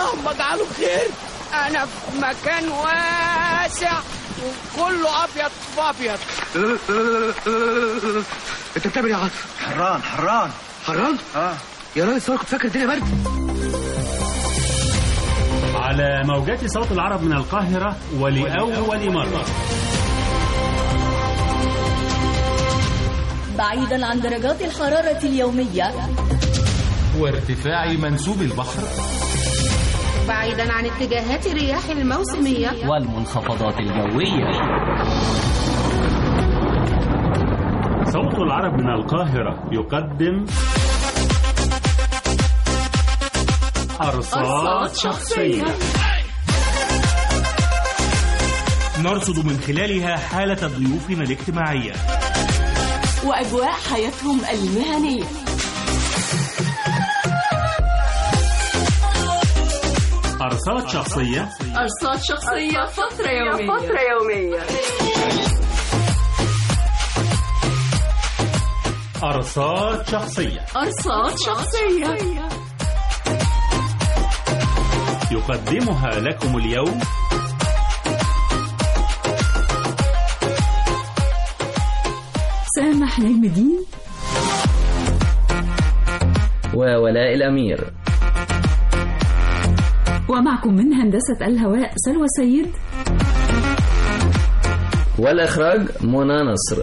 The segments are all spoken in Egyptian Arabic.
اللهم اجعله خير انا في مكان واسع وكله ابيض في ابيض انت بتعمل ايه يا عاطف؟ حران حران حران؟ اه يا راجل صار كنت فاكر الدنيا برد على موجات صوت العرب من القاهرة ولأول مرة بعيدا عن درجات الحرارة اليومية وارتفاع منسوب البحر بعيدا عن اتجاهات الرياح الموسمية والمنخفضات الجوية صوت العرب من القاهرة يقدم أرصاد شخصية نرصد من خلالها حالة ضيوفنا الاجتماعية وأجواء حياتهم المهنية أرصاد شخصية أرصاد شخصية فترة يومية فترة يومية أرصاد شخصية أرصاد شخصية يقدمها لكم اليوم سامح نجم الدين وولاء الأمير ومعكم من هندسة الهواء سلوى سيد والإخراج منى نصر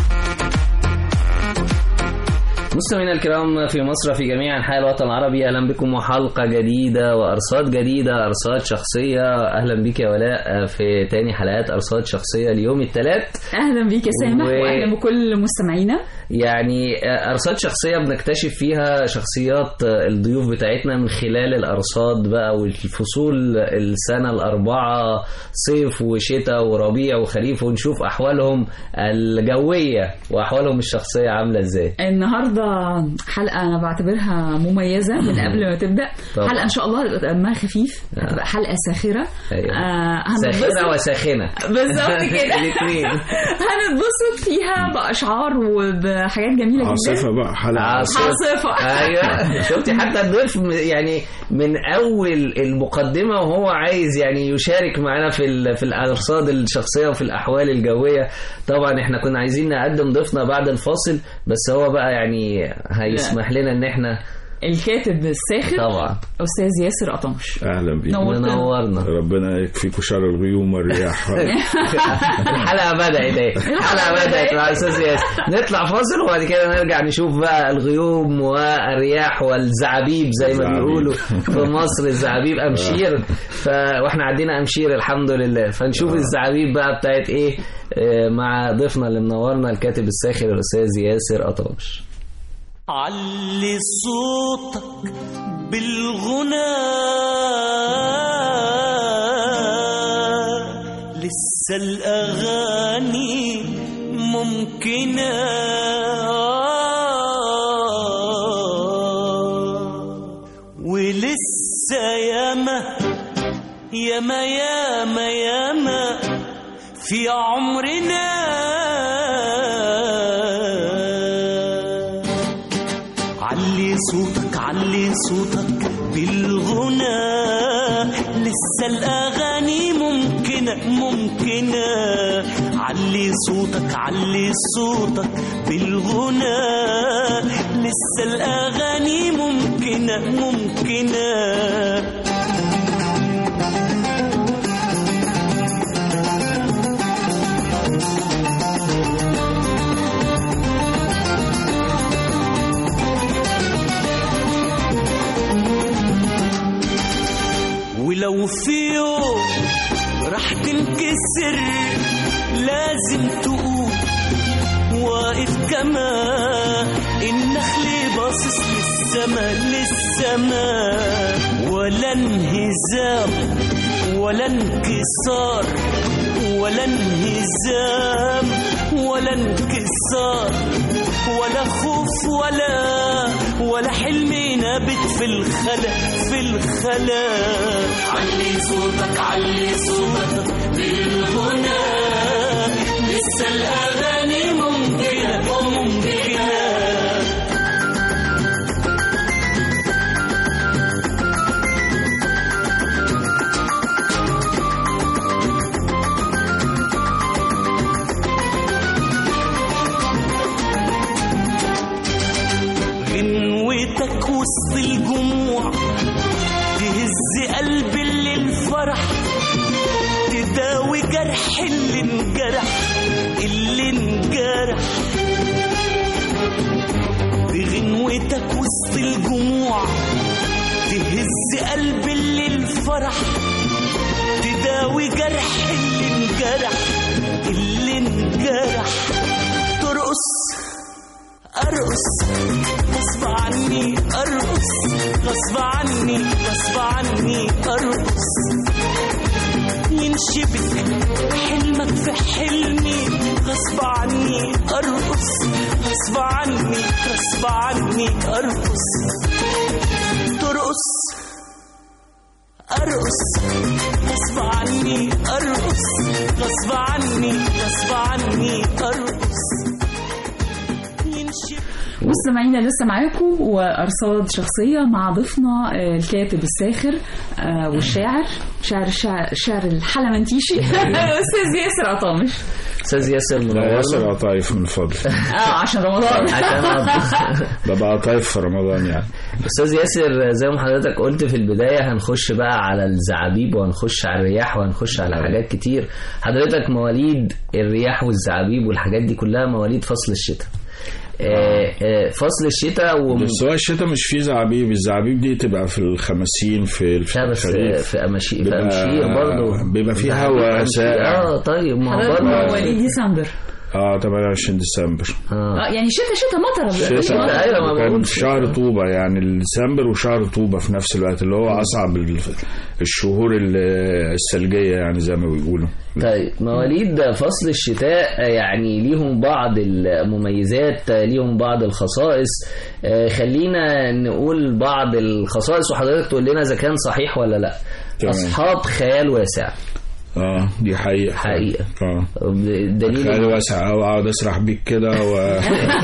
مستمعينا الكرام في مصر في جميع انحاء الوطن العربي اهلا بكم وحلقه جديده وارصاد جديده ارصاد شخصيه اهلا بك يا ولاء في تاني حلقات ارصاد شخصيه اليوم الثلاث أهلا بيك يا سامح و- وأهلا بكل مستمعينا يعني ارصاد شخصيه بنكتشف فيها شخصيات الضيوف بتاعتنا من خلال الارصاد بقى والفصول السنه الاربعه صيف وشتاء وربيع وخريف ونشوف احوالهم الجويه واحوالهم الشخصيه عامله ازاي النهاردة حلقة أنا بعتبرها مميزة من قبل ما تبدأ طبعا. حلقة إن شاء الله هتبقى دمها خفيف هتبقى حلقة ساخرة أيوة. آه هنتبسط- ساخنه وساخنه بالظبط كده الاثنين هنتبسط فيها بأشعار وبحاجات جميلة جدا عاصفة بقى حلقة عاصفة ايوه شفتي حتى الضيف م- يعني من اول المقدمه وهو عايز يعني يشارك معانا في ال- في الارصاد الشخصيه وفي الاحوال الجويه طبعا احنا كنا عايزين نقدم ضيفنا بعد الفاصل بس هو بقى يعني هيسمح لنا ان احنا الكاتب الساخر طبعا أستاذ ياسر قطمش اهلا بيك نورتنا. منورنا ربنا يكفيكوا شر الغيوم والرياح الحلقه بدات اهي الحلقه بدات مع استاذ ياسر نطلع فاصل وبعد كده نرجع نشوف بقى الغيوم والرياح والزعابيب زي ما الزعابيب. بيقولوا في مصر الزعابيب امشير ف... واحنا عندنا امشير الحمد لله فنشوف الزعابيب بقى بتاعت ايه آه، مع ضيفنا اللي منورنا الكاتب الساخر الاستاذ ياسر قطاش علي صوتك بالغنى لسه الأغاني ممكنة ولسه ياما ياما ياما ياما في عمرنا علي صوتك علي صوتك بالغنى لسه الأغاني ممكنة ممكنة علي صوتك علي صوتك بالغنى لسه الأغاني ممكنة ممكنة ولو في يوم راح تنكسر لازم تقوم واقف كما النخل باصص للسما للسما ولا انهزام ولا انكسار ولا انهزام ولا انكسار ولا خوف ولا ولا حلم نابت في الخلا في الخلا علي صوتك علي صوتك بالغنى لسه الاغاني ممكنه ممكنه وسط الجموع تهز قلب اللي الفرح تداوي جرح اللي انجرح اللي انجرح بغنوتك وسط الجموع تهز قلب اللي الفرح تداوي جرح اللي انجرح اللي انجرح ترقص ارقص غصب عني ارقص غصب عني غصب عني ارقص ينشبك حلمك في حلمي غصب عني ارقص غصب عني غصب عني ارقص ترقص ارقص غصب عني ارقص غصب عني غصب عني ارقص ينشبك مستمعينا لسه معاكم وارصاد شخصيه مع ضيفنا آه، الكاتب الساخر آه، والشاعر شاعر الشاعر, الشاعر الحلمنتيشي استاذ ياسر عطامش استاذ ياسر لا منورنا ياسر قطايف من فضل اه عشان رمضان عشان ببقى قطايف في رمضان يعني استاذ ياسر زي ما حضرتك قلت في البدايه هنخش بقى على الزعابيب وهنخش على الرياح وهنخش على حاجات كتير حضرتك مواليد الرياح والزعابيب والحاجات دي كلها مواليد فصل الشتاء آه، آه، فصل الشتاء و بس هو الشتاء مش فيه زعابيب الزعابيب دي تبقى في الخمسين في الف- لا بس الخريف في أماشي في بيبقى- أمشير برضه بيبقى فيه هوا ساقع اه طيب ما هو حضرتك برضه مواليد ديسمبر اه 28 ديسمبر اه اه يعني شتا شتا مطر شتاء أيوة، ما كان بقول في شهر طوبة يعني ديسمبر وشهر طوبة في نفس الوقت اللي هو أصعب ال- الشهور ال- الثلجية يعني زي ما بيقولوا طيب مواليد فصل الشتاء يعني ليهم بعض المميزات ليهم بعض الخصائص آه، خلينا نقول بعض الخصائص وحضرتك تقول لنا اذا كان صحيح ولا لا تمام. اصحاب خيال واسع اه دي حقيقة حقيقة. اه خيالي دليل واسع أوي أقعد أسرح بيك كده و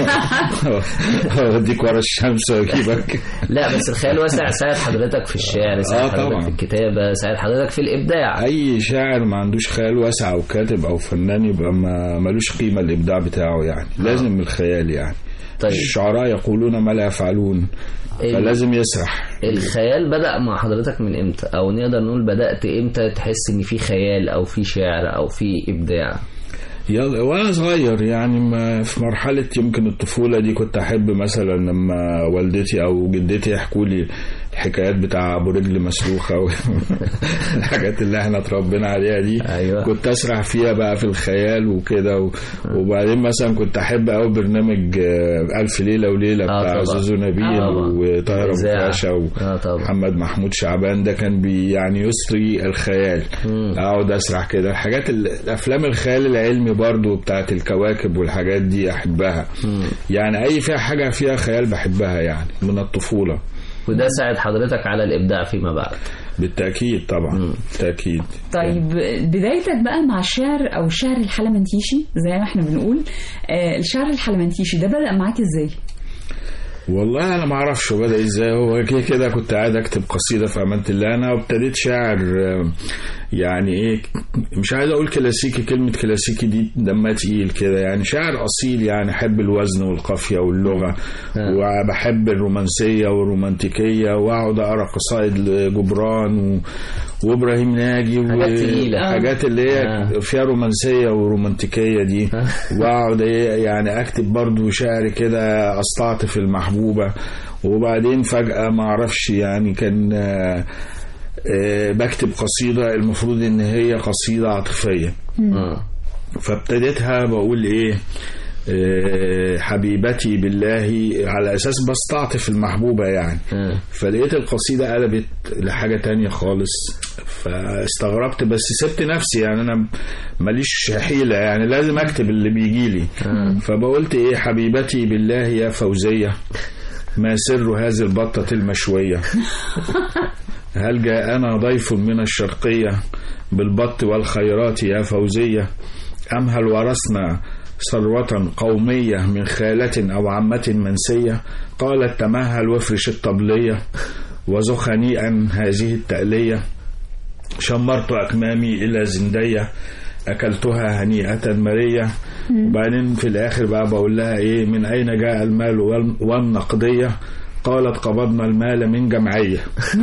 أوديك ورا الشمس وأجيبك لا بس الخيال واسع ساعد حضرتك في الشعر ساعد آه، حضرتك طبعا. في الكتابة ساعد حضرتك في الإبداع أي شاعر ما عندوش خيال واسع أو كاتب أو فنان يبقى ما ملوش قيمة الإبداع بتاعه يعني لازم الخيال يعني طيب الشعراء يقولون ما لا يفعلون ال- فلازم يسرح الخيال بدأ مع حضرتك من امتى او نقدر نقول بدأت امتى تحس ان في خيال او في شعر او في ابداع يلا وانا صغير يعني ما في مرحله يمكن الطفوله دي كنت احب مثلا لما والدتي او جدتي يحكوا لي الحكايات بتاع ابو رجل مسلوخه والحاجات اللي احنا اتربينا عليها دي أيوة. كنت اسرح فيها بقى في الخيال وكده و... وبعدين مثلا كنت احب قوي برنامج آه، الف ليله وليله آه، بتاع طبعا. زوزو نبيل آه، طبعا. وطاهر ابو إذاعة. فاشا و... اه طبعا محمد محمود شعبان ده كان بي يعني يسري الخيال مم. اقعد اسرح كده الحاجات ال- الافلام الخيال العلمي برضو بتاعت الكواكب والحاجات دي احبها يعني اي فيها حاجه فيها خيال بحبها يعني من الطفوله وده ساعد حضرتك على الابداع فيما بعد بالتاكيد طبعا بالتاكيد طيب بدايتك بقى مع الشعر او الشعر الحلمنتيشي زي ما احنا بنقول آه الشعر الحلمنتيشي ده بدأ معاك ازاي؟ والله انا ما اعرفش هو بدا ازاي هو كده كده كنت قاعد اكتب قصيده في امانه الله انا وابتديت شاعر آه، يعني ايه مش عايز اقول كلاسيكي كلمه كلاسيكي دي دمها تقيل كده يعني شاعر اصيل يعني احب الوزن والقافيه واللغه وبحب الرومانسيه والرومانتيكيه واقعد اقرا قصائد لجبران و... وابراهيم ناجي حاجات تقيلة. والحاجات اللي هي آه. فيها رومانسيه ورومانتيكيه دي واقعد إيه يعني اكتب برضو شعر كده استعطف المحبوبه وبعدين فجاه ما اعرفش يعني كان آه، آه، بكتب قصيده المفروض ان هي قصيده عاطفيه آه. فابتديتها بقول ايه آه، حبيبتي بالله على اساس بستعطف المحبوبه يعني آه. فلقيت القصيدة قلبت لحاجة تانية خالص فاستغربت بس سبت نفسي يعني أنا ماليش حيلة يعني لازم أكتب اللي بيجيلي فبقولت إيه حبيبتي بالله يا فوزية ما سر هذه البطة المشوية هل جاءنا ضيف من الشرقية بالبط والخيرات يا فوزية أم هل ورثنا ثروة قومية من خالة أو عمة منسية قالت تمهل وافرش الطبلية وزخ هنيئا هذه التألية شمرت أكمامي إلى زندية أكلتها هنيئة مرية وبعدين في الآخر بقى بقول لها إيه من أين جاء المال وال- والنقدية قالت قبضنا المال من جمعية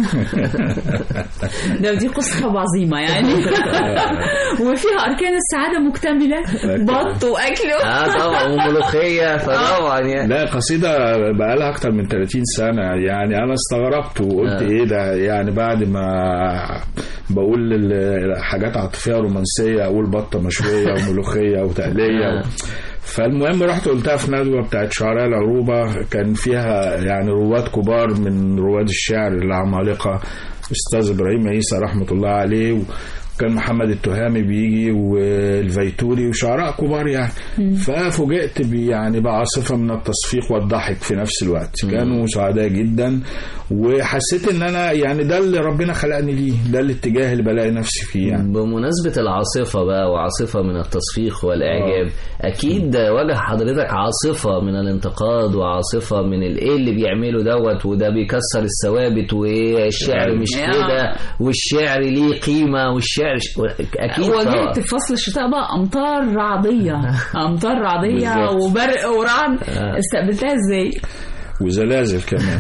ده دي قصة حب عظيمة يعني وفيها أركان السعادة مكتملة بط وأكل اه طبعا وملوخيه فطبعا يعني لا قصيدة بقالها أكتر من 30 سنة يعني أنا استغربت وقلت آه. إيه ده يعني بعد ما بقول ال- حاجات عاطفية رومانسية أقول بطة مشوية وملوخية وتقلية آه. فالمهم رحت قلتها في ندوة بتاعت شعراء العروبة كان فيها يعني رواد كبار من رواد الشعر العمالقة أستاذ إبراهيم عيسى رحمة الله عليه وكان محمد التهامي بيجي والفيتوري وشعراء كبار يعني ففوجئت ب- يعني بعاصفة من التصفيق والضحك في نفس الوقت كانوا سعداء جدا وحسيت ان انا يعني ده اللي ربنا خلقني ليه ده الاتجاه اللي بلاقي نفسي فيه يعني بمناسبة العاصفة بقى وعاصفة من التصفيق والإعجاب أكيد واجه حضرتك عاصفة من الانتقاد وعاصفة من الإيه اللي بيعمله دوت وده بيكسر الثوابت والشعر مش آه. كده والشعر ليه قيمة والشعر ش... أكيد طبعا. واجهت في فصل الشتاء بقى أمطار رعدية أمطار رعدية بالظبط. وبرق ورعد آه. استقبلتها إزاي؟ وزلازل كمان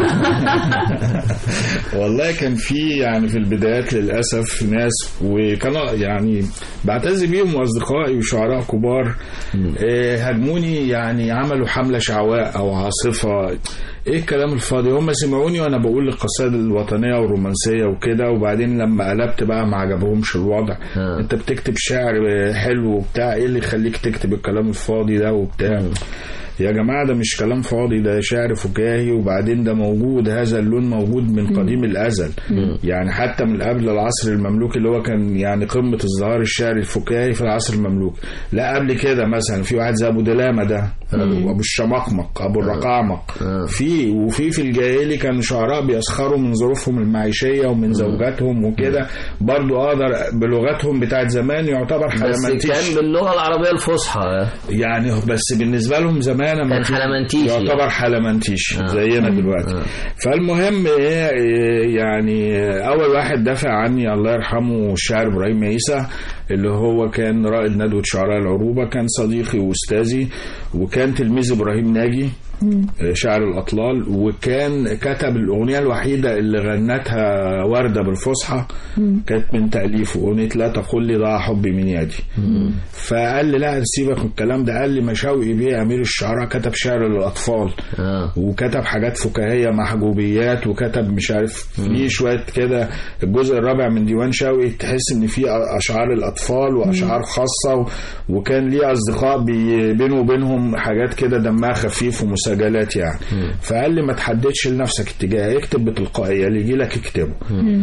والله كان في يعني في البدايات للاسف ناس وكانوا يعني بعتز بيهم واصدقائي وشعراء كبار آه، هاجموني يعني عملوا حمله شعواء او عاصفه ايه الكلام الفاضي هم سمعوني وانا بقول القصائد الوطنيه والرومانسيه وكده وبعدين لما قلبت بقى ما عجبهمش الوضع آه. انت بتكتب شعر حلو وبتاع ايه اللي يخليك تكتب الكلام الفاضي ده وبتاع يا جماعة ده مش كلام فاضي ده شعر فكاهي وبعدين ده موجود هذا اللون موجود من قديم الأزل يعني حتى من قبل العصر المملوكي اللي هو كان يعني قمة ازدهار الشعر الفكاهي في العصر المملوكي لا قبل كده مثلا في واحد زي أبو دلامة ده أبو الشمقمق أبو الرقعمق في وفي في الجاهلي كانوا شعراء بيسخروا من ظروفهم المعيشية ومن زوجاتهم وكده برضو أقدر بلغتهم بتاعت زمان يعتبر بس حلمنتيش كان باللغة العربية الفصحى يعني بس بالنسبه لهم زمان أما كان في- حلمنتيشي. يعتبر حلمنتيش آه. زينا دلوقتي آه. فالمهم إيه إيه يعني اول واحد دافع عني الله يرحمه الشاعر ابراهيم عيسى اللي هو كان رائد ندوه شعراء العروبه كان صديقي واستاذي وكان تلميذ ابراهيم ناجي آه، شاعر الأطلال وكان كتب الأغنية الوحيدة اللي غنتها وردة بالفصحى كانت من تأليفه أغنية لا تقل لي ضاع حبي من يدي فقال لي لا سيبك من الكلام ده قال لي مشاوي بيه أمير الشعراء كتب شعر للأطفال آه. وكتب حاجات فكاهية محجوبيات وكتب مش عارف في شوية كده الجزء الرابع من ديوان شوقي تحس ان في اشعار الاطفال واشعار خاصة و- وكان ليه اصدقاء بي- بينه وبينهم حاجات كده دمها خفيف ومسجلات يعني فقال لي ما تحددش لنفسك اتجاه اكتب بتلقائية اللي يجي لك اكتبه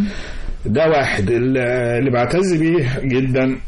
ده واحد ال- اللي بعتز بيه جدا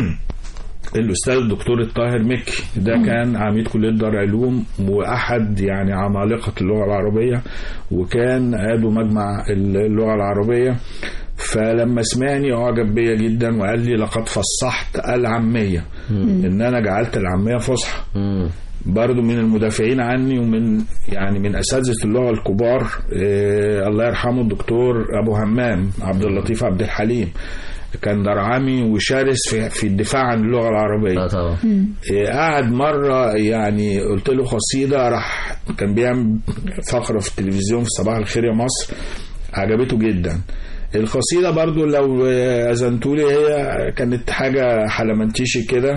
الاستاذ الدكتور الطاهر مكي ده كان عميد كليه دار علوم واحد يعني عمالقه اللغه العربيه وكان عضو مجمع اللغه العربيه فلما سمعني اعجب بيا جدا وقال لي لقد فصحت العاميه ان انا جعلت العاميه فصحى مم. برضو من المدافعين عني ومن يعني من اساتذه اللغه الكبار آه الله يرحمه الدكتور ابو همام عبد اللطيف عبد الحليم كان درعامي وشرس في, في الدفاع عن اللغه العربيه اه طبعا آه، قعد مرة يعني قلت له قصيدة راح كان بيعمل فقرة في التلفزيون في صباح الخير يا مصر عجبته جدا القصيدة برضو لو آه، أذنتولي هي كانت حاجة حلمنتيشي كده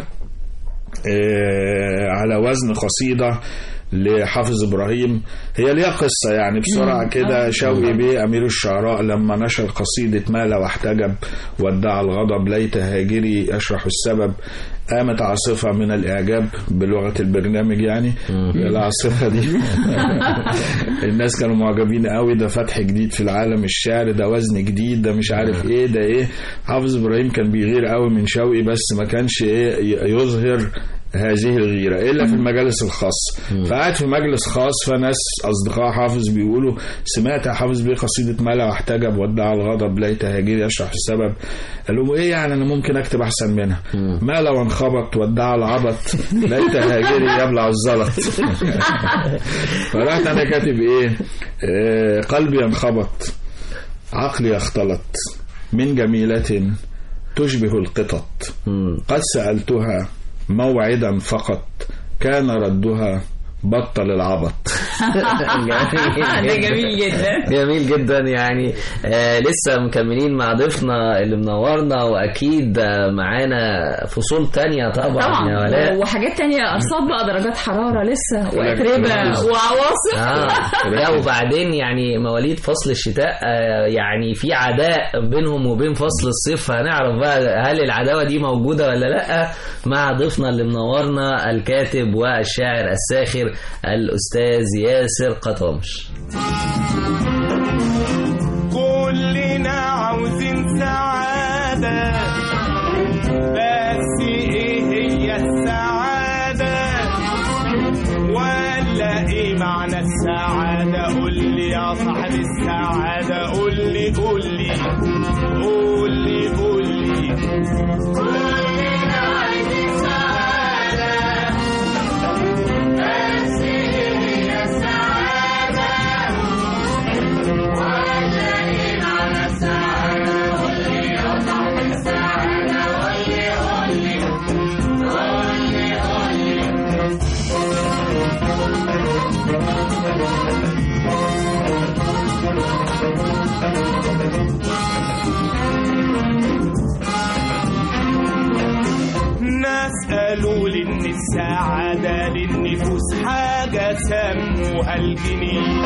آه، على وزن قصيدة لحافظ ابراهيم هي ليها قصه يعني بسرعه كده شوقي بيه امير الشعراء لما نشر قصيده مال واحتجب وادعى الغضب ليت هاجري اشرح السبب قامت عاصفه من الاعجاب بلغه البرنامج يعني العاصفه دي الناس كانوا معجبين قوي ده فتح جديد في العالم الشعر ده وزن جديد ده مش عارف ايه ده ايه حافظ ابراهيم كان بيغير قوي من شوقي بس ما كانش ايه يظهر هذه الغيرة إلا في المجالس الخاصة فقعد في مجلس خاص فناس أصدقاء حافظ بيقولوا سمعت يا حافظ بيه قصيدة ملا واحتجب ودع الغضب ليت هاجري يشرح السبب قال لهم إيه يعني أنا ممكن أكتب أحسن منها ملا وانخبط ودع العبط ليت هاجري يبلع الزلط فرحت أنا كاتب إيه آه قلبي انخبط عقلي اختلط من جميلة تشبه القطط قد سألتها موعدا فقط كان ردها بطل العبط ده جميل جدا جميل جدا يعني آه لسه مكملين مع ضيفنا اللي منورنا واكيد آه، معانا فصول تانية طبعا, يا طبعا ولاء وحاجات تانية ارصاد بقى درجات حرارة لسه واتربة وعواصف اه لا وبعدين يعني مواليد فصل الشتاء آه يعني في عداء بينهم وبين فصل الصيف هنعرف بقى هل العداوه دي موجوده ولا لا مع ضيفنا اللي منورنا الكاتب والشاعر الساخر الاستاذ ياسر قطامش كلنا عاوزين سعادة بس ايه هي السعادة ولا ايه معنى السعادة قول لي يا صاحب السعادة قول لي قول لي قول لي قول لي كلنا عايزين سعادة بس ايه هي السعادة ناس قالوا لي ان السعادة للنفوس حاجة سموها الجنيه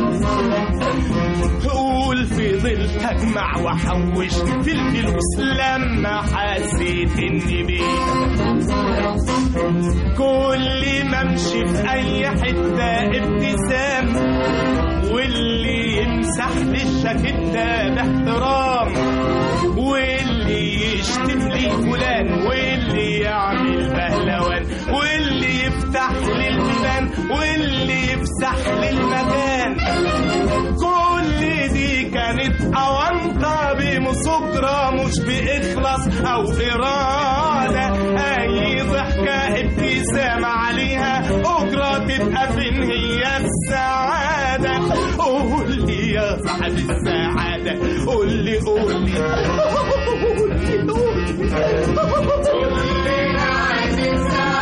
قول في ظل اجمع واحوش في الفلوس لما حسيت اني بيه كل ما امشي في اي حته ابتسام واللي يمسح لي الشاكيت ده باحترام واللي يشتم لي فلان واللي يعمل بهلوان واللي يفتح لي البيبان واللي يفسح لي المكان كل دي كانت أونطة بمسكرة مش بإخلاص أو إرادة أي ضحكة ابتسامة عليها أجرة تبقى فين هي السعادة قول لي يا صاحب السعادة قول لي قول لي قول لي قول لي كلنا عايزين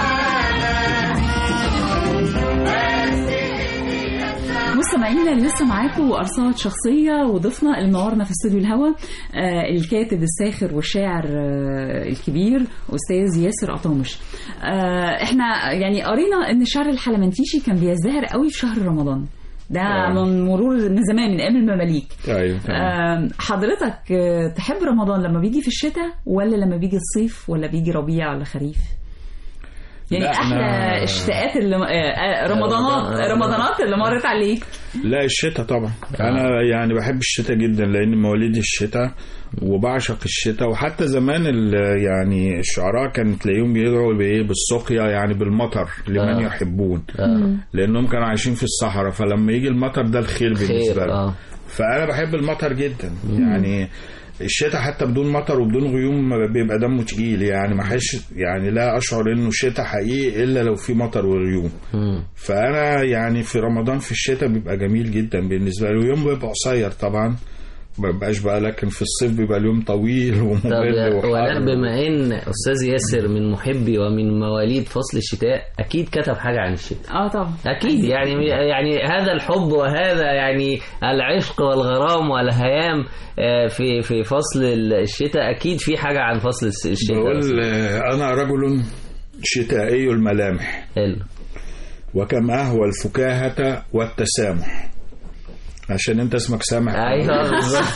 سعادة مستمعينا لسه معاكم ارصاد شخصيه وضيفنا اللي منورنا في استوديو الهوا آه الكاتب الساخر والشاعر آه الكبير استاذ ياسر قطامش آه احنا يعني قرينا ان الشعر الحلمنتيشي كان بيزدهر قوي في شهر رمضان ده آه. من مرور من زمان من ايام المماليك ايوه تمام. آه حضرتك آه، تحب رمضان لما بيجي في الشتاء ولا لما بيجي الصيف ولا بيجي ربيع ولا خريف يعني لا، احلى أنا- الشتاءات اللي آه، آه، رمضانات رمضان. رمضانات اللي مرت عليك لا الشتاء طبعا انا يعني بحب الشتاء جدا لان مواليد الشتاء وبعشق الشتاء وحتى زمان ال- يعني الشعراء كان تلاقيهم بيدعوا بايه بالسقيا يعني بالمطر لمن آه. يحبون آه. لانهم كانوا عايشين في الصحراء فلما يجي المطر ده الخير بالنسبه خير لهم اه فانا بحب المطر جدا يعني الشتاء حتى بدون مطر وبدون غيوم بيبقى دمه تقيل يعني ما حش يعني لا اشعر انه شتاء حقيقي الا لو في مطر وغيوم مم. فانا يعني في رمضان في الشتاء بيبقى جميل جدا بالنسبه لي اليوم بيبقى قصير طبعا ما بيبقاش بقى لكن في الصيف بيبقى اليوم طويل طب وممل يا ولاء وحر بما ان استاذ ياسر من محبي ومن مواليد فصل الشتاء اكيد كتب حاجه عن الشتاء اه طبعا اكيد يعني يعني هذا الحب وهذا يعني العشق والغرام والهيام آه، في في فصل الشتاء اكيد في حاجه عن فصل الشتاء بقول آه، انا رجل شتائي الملامح حلو وكم اهوى الفكاهه والتسامح عشان انت اسمك سامح ايوه بالظبط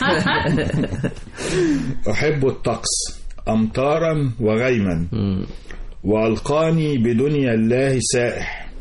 احب الطقس امطارا وغيما مم. والقاني بدنيا الله سائح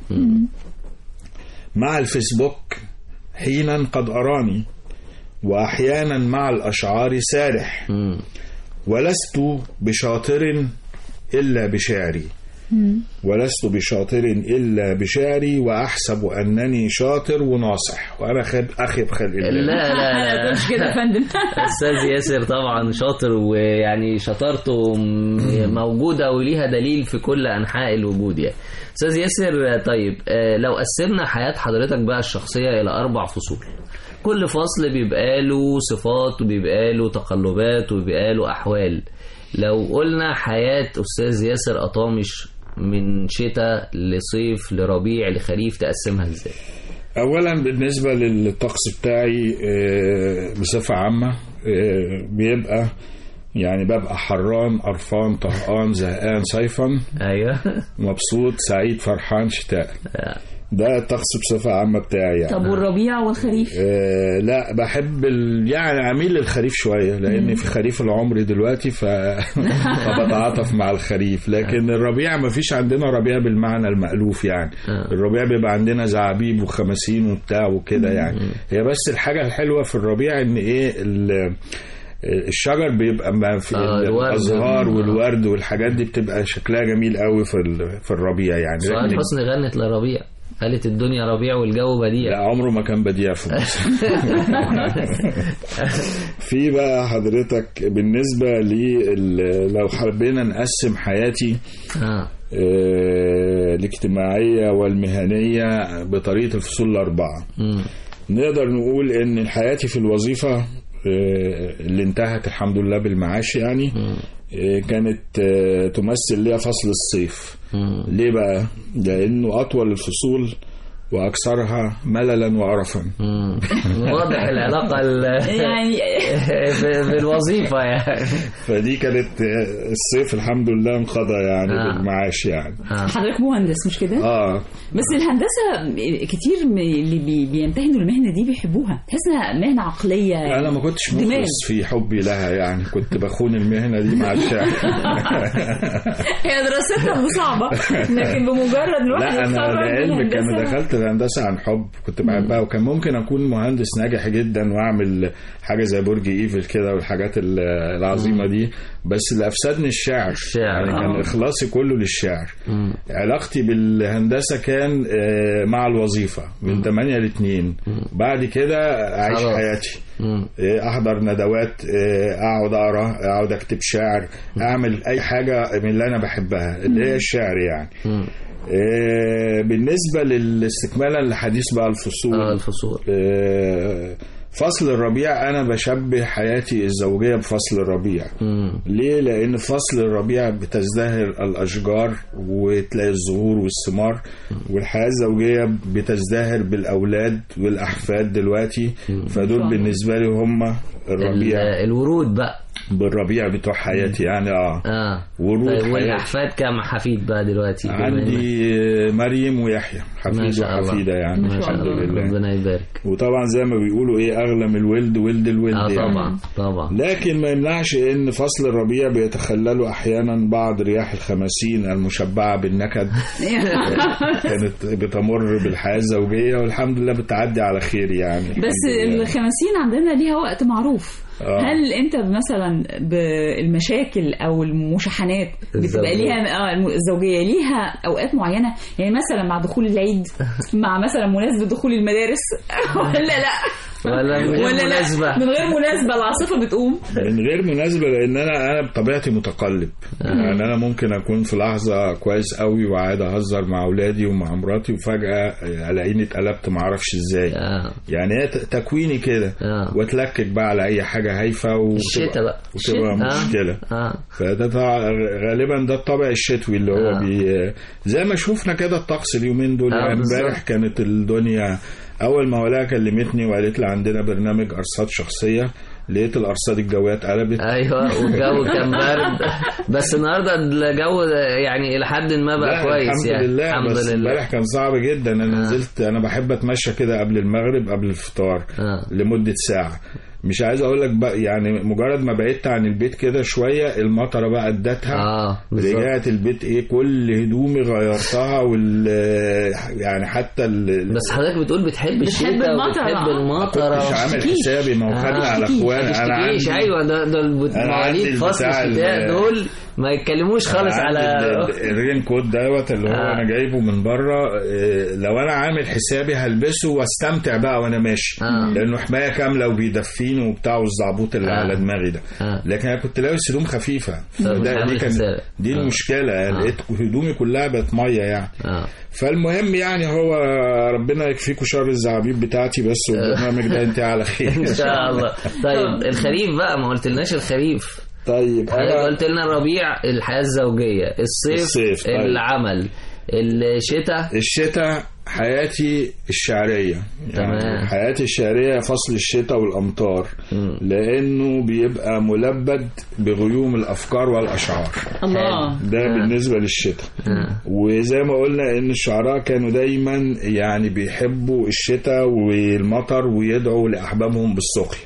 مع الفيسبوك حينا قد اراني واحيانا مع الاشعار سارح مم. ولست بشاطر الا بشعري ولست بشاطر الا بشعري واحسب انني شاطر وناصح وانا خد اخي بخلق الله لا لا لا مش كده يا فندم استاذ ياسر طبعا شاطر ويعني شطارته م- موجوده وليها دليل في كل انحاء الوجود يعني استاذ ياسر طيب آه، لو قسمنا حياه حضرتك بقى الشخصيه الى اربع فصول كل فصل بيبقى له صفات وبيبقى له تقلبات وبيبقى له احوال لو قلنا حياه استاذ ياسر قطامش من شتاء لصيف لربيع لخريف تقسمها ازاي اولا بالنسبه للطقس بتاعي آه، بصفه عامه آه، بيبقى يعني ببقى حران قرفان طهقان زهقان صيفا ايوه مبسوط سعيد فرحان شتاء ده الطقس بصفه عامه بتاعي يعني طب والربيع والخريف آه لا بحب ال... يعني اميل للخريف شويه لان في خريف العمر دلوقتي ف... فبتعاطف مع الخريف لكن الربيع ما فيش عندنا ربيع بالمعنى المألوف يعني الربيع بيبقى عندنا زعابيب وخماسين وبتاع وكده يعني هي بس الحاجه الحلوه في الربيع ان ايه ال... الشجر بيبقى ما في آه، الورد. الازهار والورد والحاجات دي بتبقى شكلها جميل قوي في ال... في الربيع يعني سعاد لكن- حسني غنت لربيع قالت الدنيا ربيع والجو بديع لا عمره ما كان بديع في مصر في بقى حضرتك بالنسبة لي ال- لو حبينا نقسم حياتي آه. آه، الاجتماعية والمهنية بطريقة الفصول الأربعة مم. نقدر نقول إن حياتي في الوظيفة آه، اللي انتهت الحمد لله بالمعاش يعني آه، كانت آه، تمثل لي فصل الصيف مم. ليه بقى؟ لأنه أطول الفصول وأكثرها مللا وقرفا مم. واضح العلاقة ال- يعني ب- بالوظيفة يعني فدي كانت آه، الصيف الحمد لله انقضى يعني آه. بالمعاش يعني حضرتك مهندس مش كده؟ اه بس الهندسه كتير من اللي بي- بيمتهنوا المهنه دي بيحبوها تحس انها مهنه عقليه انا ما كنتش دماغ. مخلص في حبي لها يعني كنت بخون المهنه دي مع الشعر هي دراستها مش صعبه لكن بمجرد الواحد لا انا يتخرج من لعلمك انا الهندسة- دخلت الهندسه عن حب كنت بحبها وكان ممكن اكون مهندس ناجح جدا واعمل حاجه زي برج ايفل كده والحاجات ال- العظيمه دي بس اللي افسدني الشعر الشعر، يعني كان آه. اخلاصي كله للشعر مم. علاقتي بالهندسه كان آه، مع الوظيفه من 8 ل 2 بعد كده اعيش خلاص. حياتي مم. إيه، احضر ندوات إيه، اقعد اقرا اقعد اكتب شعر اعمل اي حاجه من اللي انا بحبها اللي هي الشعر يعني مم. إيه، بالنسبه للاستكمالا لحديث بقى الفصول اه الفصول إيه، فصل الربيع انا بشبه حياتي الزوجيه بفصل الربيع مم. ليه لان فصل الربيع بتزدهر الاشجار وتلاقي الزهور والثمار والحياه الزوجيه بتزدهر بالاولاد والاحفاد دلوقتي فدول بالنسبه لي هم الربيع ال- الورود بقى بالربيع بتوع حياتي يعني اه اه ورود طيب حياتي والاحفاد كام حفيد بقى دلوقتي بما إنك- عندي مريم ويحيى ما حفيد شاء الله. وحفيده يعني ما شاء الحمد الله لله ربنا يبارك وطبعا زي ما بيقولوا ايه اغلى من الولد ولد الولد اه يعني. طبعا طبعا لكن ما يمنعش ان فصل الربيع بيتخلله احيانا بعض رياح الخمسين المشبعه بالنكد كانت بتمر بالحياه الزوجيه والحمد لله بتعدي على خير يعني بس الحمد لله. الخمسين عندنا ليها وقت معروف آه. هل انت مثلا بالمشاكل او المشاحنات بتبقى الزوجية. ليها اه الم- الزوجيه ليها اوقات معينه يعني مثلا مع دخول العيد مع مثلا مناسبه دخول المدارس ولا لا ولا من غير ولا مناسبة لا من غير مناسبه العاصفه بتقوم من غير مناسبة لأن أنا أنا بطبيعتي متقلب يعني أنا ممكن أكون في لحظة كويس قوي وقاعد أهزر مع أولادي ومع مراتي وفجأة ألاقيني اتقلبت معرفش إزاي اه يعني هي ت- تكويني كده اه واتلكك بقى على أي حاجة هايفة الشتاء بقى وتبقى الشتاء. مشكلة اه فده طبعا غالبا ده الطابع الشتوي اللي هو آه. بي زي ما شفنا كده الطقس اليومين دول آه، يعني بالظبط. امبارح كانت الدنيا اول ما ولاها كلمتني وقالت لي عندنا برنامج ارصاد شخصيه لقيت الارصاد الجويه اتقلبت ايوه والجو كان برد بس النهارده الجو يعني الى حد ما بقى لا كويس الحمد يعني لله الحمد بس لله امبارح كان صعب جدا انا آه. نزلت انا بحب اتمشى كده قبل المغرب قبل الفطار آه. لمده ساعه مش عايز اقول لك بقى يعني مجرد ما بعدت عن البيت كده شويه المطره بقى ادتها اه بالظبط رجعت البيت ايه كل هدومي غيرتها وال يعني حتى ال... بس حضرتك بتقول بتحب الشتاء المطر. وبتحب آه. المطره كنتش عامل تشتكيش. حسابي ما هو خدنا على اخوان ما انا تشتكيش عندي ايوه ده ده الب- أنا عندي مواليد فصل البتاع الشتاء ال- دول ما يتكلموش خالص أنا على عندي ال- ال- الرين كود دوت اللي هو آه. انا جايبه من بره إيه، لو انا عامل حسابي هلبسه واستمتع بقى وانا ماشي آه. لانه حمايه كامله وبيدفيني وبتاع والزعبوط اللي آه. على دماغي ده آه. لكن انا كنت لابس هدوم خفيفه مش فده عامل دي كان حساب. دي آه. المشكله لقيت هدومي كلها بقت ميه يعني اه فالمهم يعني هو ربنا يكفيكوا شر الزعابيب بتاعتي بس والبرنامج ده انت على خير ان شاء الله طيب الخريف بقى ما قلتلناش الخريف طيب حضرتك انا قلت لنا الربيع الحياه الزوجيه الصيف, الصيف، طيب. العمل الشتاء الشتاء حياتي الشعرية تمام. يعني حياتي الشعرية فصل الشتاء والأمطار لأنه بيبقى ملبد بغيوم الأفكار والأشعار الله ده بالنسبة للشتاء وزي ما قلنا ان الشعراء كانوا دايما يعني بيحبوا الشتاء والمطر ويدعوا لأحبابهم بالسقي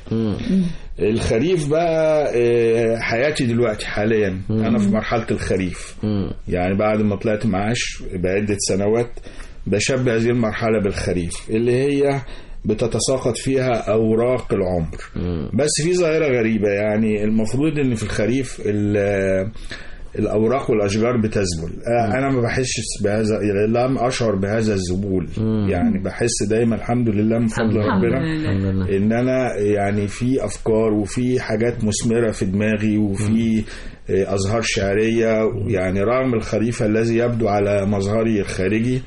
الخريف بقى آه، حياتي دلوقتي حاليا انا في مرحلة الخريف يعني بعد ما طلعت معاش بعدة سنوات بشبه هذه المرحلة بالخريف اللي هي بتتساقط فيها أوراق العمر بس في ظاهرة غريبة يعني المفروض إن في الخريف ال- الأوراق والأشجار بتذبل آه، أنا ما بحسش بهذا يعني لم أشعر بهذا الذبول يعني بحس دايما الحمد لله من فضل الحمد ربنا لله. الحمد لله ان انا يعني في افكار وفي حاجات مثمره في دماغي وفي آه، ازهار شعريه يعني رغم الخريف الذي يبدو على مظهري الخارجي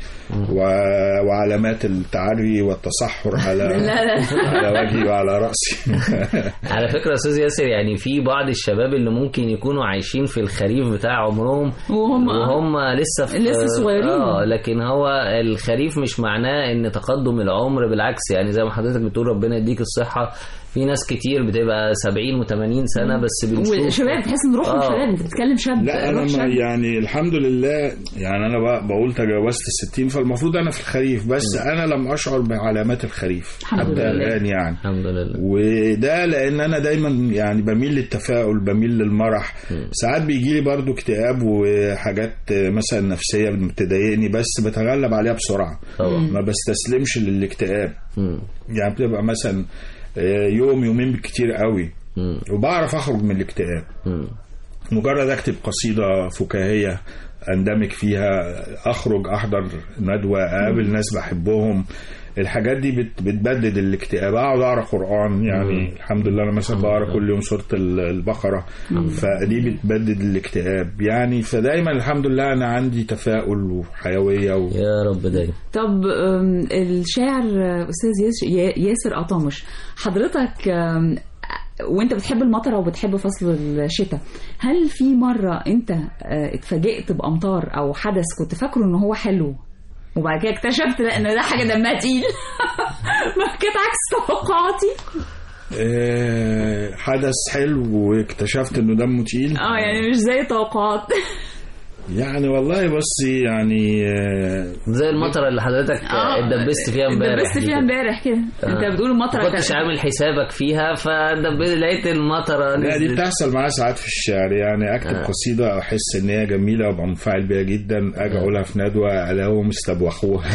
و- وعلامات التعري والتصحر على على وجهي وعلى راسي على فكرة يا أستاذ ياسر يعني في بعض الشباب اللي ممكن يكونوا عايشين في الخريف بتاع عمرهم وهم وهم لسه في لسه صغيرين. اه لكن هو الخريف مش معناه ان تقدم العمر بالعكس يعني زي ما حضرتك بتقول ربنا يديك الصحة في ناس كتير بتبقى 70 و80 سنة بس بنشوف والشباب تحس ان روحهم آه. شباب انت بتتكلم شاب لا انا روح ما شاب. يعني الحمد لله يعني انا بقى بقول تجاوزت الستين فالمفروض انا في الخريف بس انا لم اشعر بعلامات الخريف الحمد حتى لله. الان يعني الحمد لله وده لان انا دايما يعني بميل للتفاؤل بميل للمرح ساعات بيجي لي برضو اكتئاب وحاجات مثلا نفسيه بتضايقني بس بتغلب عليها بسرعه طبعا. ما بستسلمش للاكتئاب مم. يعني بتبقى مثلا آه، يوم يومين بالكتير قوي مم. وبعرف اخرج من الاكتئاب مم. مجرد اكتب قصيده فكاهيه اندمج فيها اخرج احضر ندوه اقابل ناس بحبهم الحاجات دي بت- بتبدد الاكتئاب اقعد اقرا قران يعني الحمد لله انا مثلا بقرا كل يوم سوره ال- البقره فدي بتبدد الاكتئاب يعني فدايما الحمد لله انا عندي تفاؤل وحيويه و... يا رب دايما طب أم، الشاعر آه، استاذ ياس- يا- ياسر قطامش حضرتك أم، وانت بتحب المطره وبتحب فصل الشتاء هل في مره انت آه، اتفاجئت بامطار او حدث كنت فاكره ان هو حلو وبعد كده اكتشفت لا ان ده حاجه دمها تقيل ما كانت عكس توقعاتي آه، حدث حلو واكتشفت انه دمه تقيل اه يعني مش زي توقعات يعني والله بصي يعني آه، زي المطره اللي حضرتك اتدبست فيها امبارح اتدبست دي فيها كده. امبارح كده انت بتقول المطره ما كنتش كانت- عامل حسابك فيها فدبست لقيت المطره لا دي نزلت بتحصل معايا ساعات في الشعر يعني اكتب آه. قصيده احس ان هي جميله وابقى منفعل بيها جدا اجي اقولها في ندوه الاقيهم استبوخوها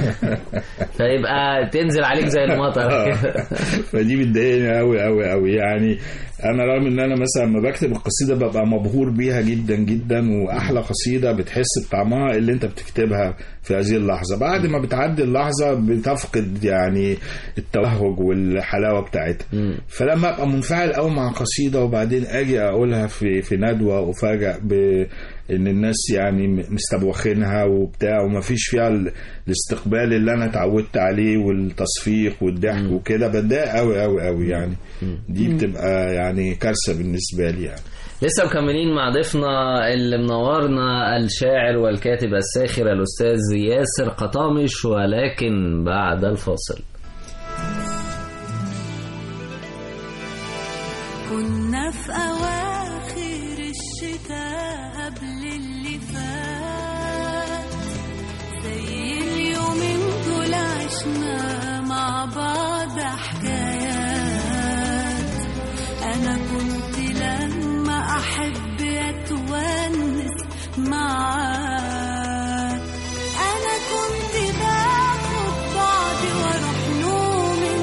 فيبقى تنزل عليك زي المطر كده فدي بتضايقني قوي قوي قوي يعني انا رغم ان انا مثلا لما بكتب القصيده ببقى مبهور بيها جدا جدا واحلى قصيده بتحس بطعمها اللي انت بتكتبها في هذه اللحظه بعد ما بتعدي اللحظه بتفقد يعني التوهج والحلاوه بتاعتها فلما ابقى منفعل قوي مع قصيده وبعدين اجي اقولها في في ندوه افاجئ بان الناس يعني م- مستبوخينها وبتاع ومفيش فيها ال- الاستقبال اللي انا اتعودت عليه والتصفيق والضحك وكده بتضايق قوي قوي قوي يعني دي بتبقى يعني كارثه بالنسبه لي يعني لسه مكملين مع ضيفنا اللي منورنا الشاعر والكاتب الساخر الأستاذ ياسر قطامش ولكن بعد الفاصل كنا في أواخر الشتاء قبل اللي فات زي اليومين دول عشنا مع بعض حكايات أنا كنت لما أحب أتونس معاك أنا كنت باخد بعضي وأروح نوم من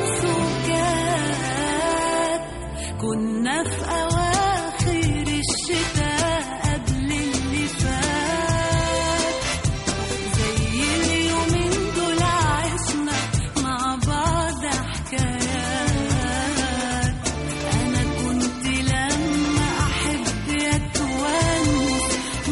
سكات كنا في أواخر الشتاء قبل اللي فات زي اليومين دول عشنا مع بعض حكايات أنا كنت لما أحب أتونس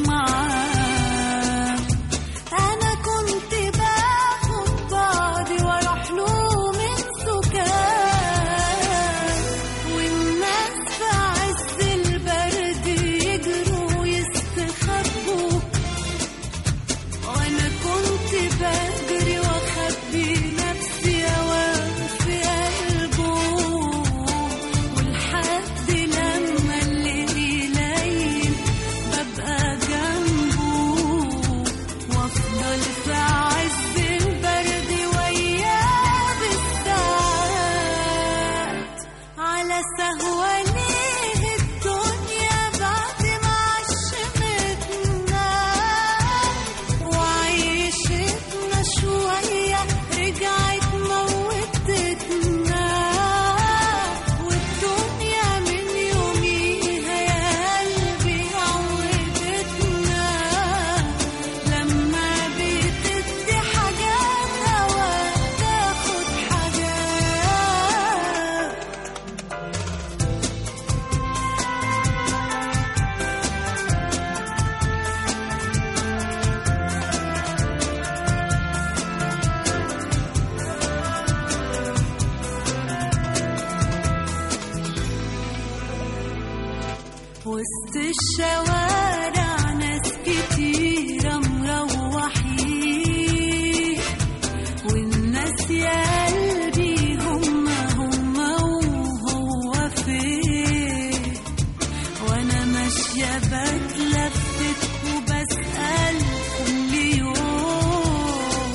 معاك أنا كنت باخد بعضي وأروح له من سكات والناس في عز سهوة ليه الدنيا بعد ما عشمتنا وعيشتنا شوية رجعت موتتنا والدنيا من يوميها يا قلبي عودتنا لما بتدي حاجات هواك تاخد حاجات وسط الشوارع ناس كتيرة مروحين والناس يا قلبي هم هم وهو فين وانا ماشية بتلفت وبسأل كل يوم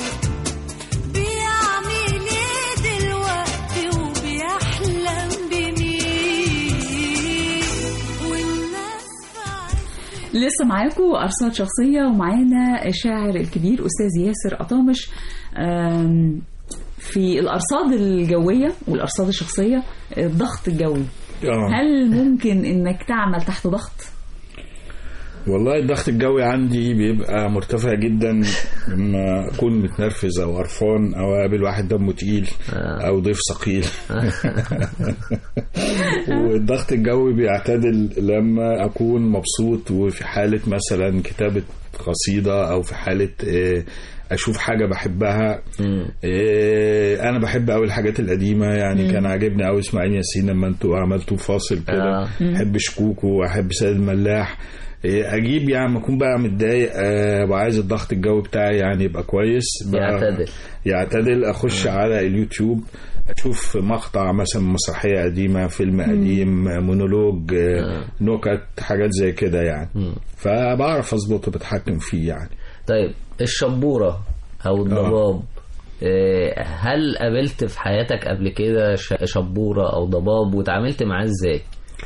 بيعمل ايه دلوقتي وبيحلم بمين والناس لسه معاكم أرصاد شخصية ومعانا الشاعر الكبير أستاذ ياسر أطامش آم، في الأرصاد الجوية والأرصاد الشخصية الضغط الجوي آه. هل ممكن إنك تعمل تحت ضغط؟ والله الضغط الجوي عندي بيبقى مرتفع جدا لما اكون متنرفز او قرفان او اقابل واحد دمه تقيل او ضيف ثقيل والضغط الجوي بيعتدل لما اكون مبسوط وفي حاله مثلا كتابه قصيده او في حاله آه، اشوف حاجه بحبها آه، انا بحب قوي الحاجات القديمه يعني مم. كان عاجبني قوي اسماعيل ياسين لما انتوا عملتوا فاصل كده آه. مم. احب شكوكو احب سيد الملاح إيه، اجيب يعني لما اكون بقى متضايق آه، وعايز الضغط الجوي بتاعي يعني يبقى كويس بقى- يعتدل. يعتدل اخش على اليوتيوب اشوف مقطع مثلا من مسرحيه قديمه فيلم قديم مونولوج آه، نكت حاجات زي كده يعني فبعرف اظبطه بتحكم فيه يعني طيب الشبورة أو الضباب آه، هل قابلت في حياتك قبل كده ش- شبورة أو ضباب وتعاملت معاه ازاي؟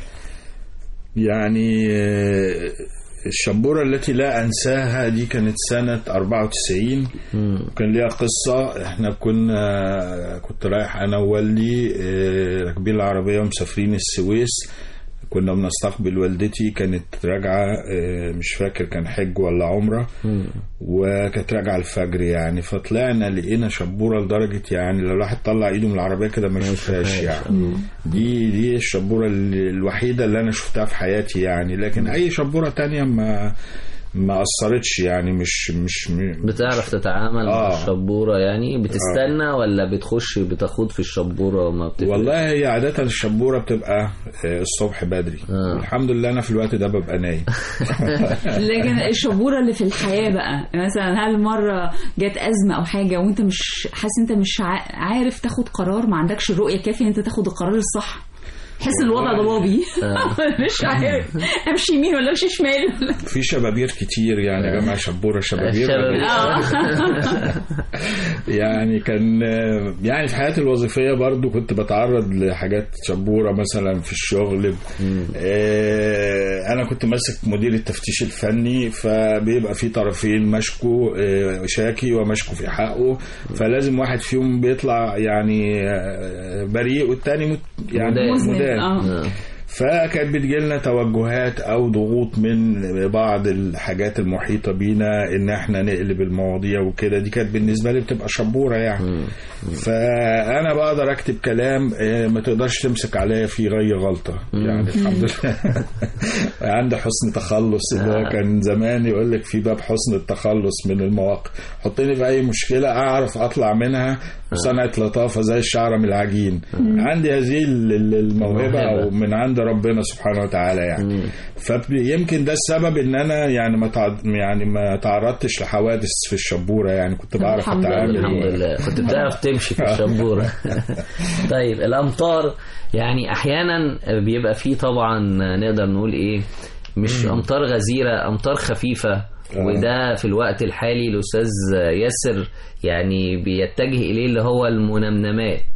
يعني آه، الشبورة التي لا أنساها دي كانت سنة 94 كان ليها قصة احنا كنا كنت رايح أنا ووالدي آه، راكبين العربية ومسافرين السويس كنا بنستقبل والدتي كانت راجعة آه، مش فاكر كان حج ولا عمرة وكانت راجعة الفجر يعني فطلعنا لقينا شبورة لدرجة يعني لو الواحد طلع ايده من العربية كده ما يشوفهاش يعني دي دي الشبورة ال- الوحيدة اللي انا شفتها في حياتي يعني لكن اي شبورة تانية ما ما اثرتش يعني مش مش م- بتعرف تتعامل مع آه. الشبورة يعني بتستنى ولا بتخش بتاخد في الشبورة وما بتفرق؟ والله هي عادة الشبورة بتبقى آه، الصبح بدري الحمد لله أنا في الوقت ده ببقى نايم لكن الشبورة اللي في الحياة بقى مثلا هل مرة جت أزمة أو حاجة وأنت مش حاسس أنت مش عا- عارف تاخد قرار ما عندكش الرؤية الكافية أنت تاخد القرار الصح تحس ان الوضع ضبابي مش عارف امشي يمين ولا امشي شمال ولا في شبابير كتير يعني يا جماعة شبورة شبابير الشبابير. يعني كان يعني في حياتي الوظيفية برضو كنت بتعرض لحاجات شبورة مثلا في الشغل آه، أنا كنت ماسك مدير التفتيش الفني فبيبقى في طرفين مشكو آه، شاكي ومشكو في حقه فلازم واحد فيهم بيطلع يعني آه، بريء والتاني مت- يعني مدان. مدان آه. فكانت بتجيلنا توجهات او ضغوط من بعض الحاجات المحيطه بينا ان احنا نقلب المواضيع وكده دي كانت بالنسبه لي بتبقى شبوره يعني فانا بقدر اكتب كلام آه، ما تقدرش تمسك عليا فيه غي غلطه يعني الحمد لله عندي حسن تخلص اللي هو كان زمان يقول لك في باب حسن التخلص من المواقف حطني في اي مشكله اعرف اطلع منها بصنعه لطافه زي الشعره من العجين عندي هذه ال- ال- الموهبه او من عند ربنا سبحانه وتعالى يعني فيمكن ده السبب ان انا يعني ما تع... يعني ما تعرضتش لحوادث في الشبوره يعني كنت بعرف الحمد لله. اتعامل الحمد لله كنت بتعرف تمشي في الشبورة طيب الأمطار يعني أحيانا بيبقى فيه طبعا نقدر نقول إيه مش أمطار غزيرة أمطار خفيفة وده في الوقت الحالي الأستاذ ياسر يعني بيتجه إليه اللي هو المنمنمات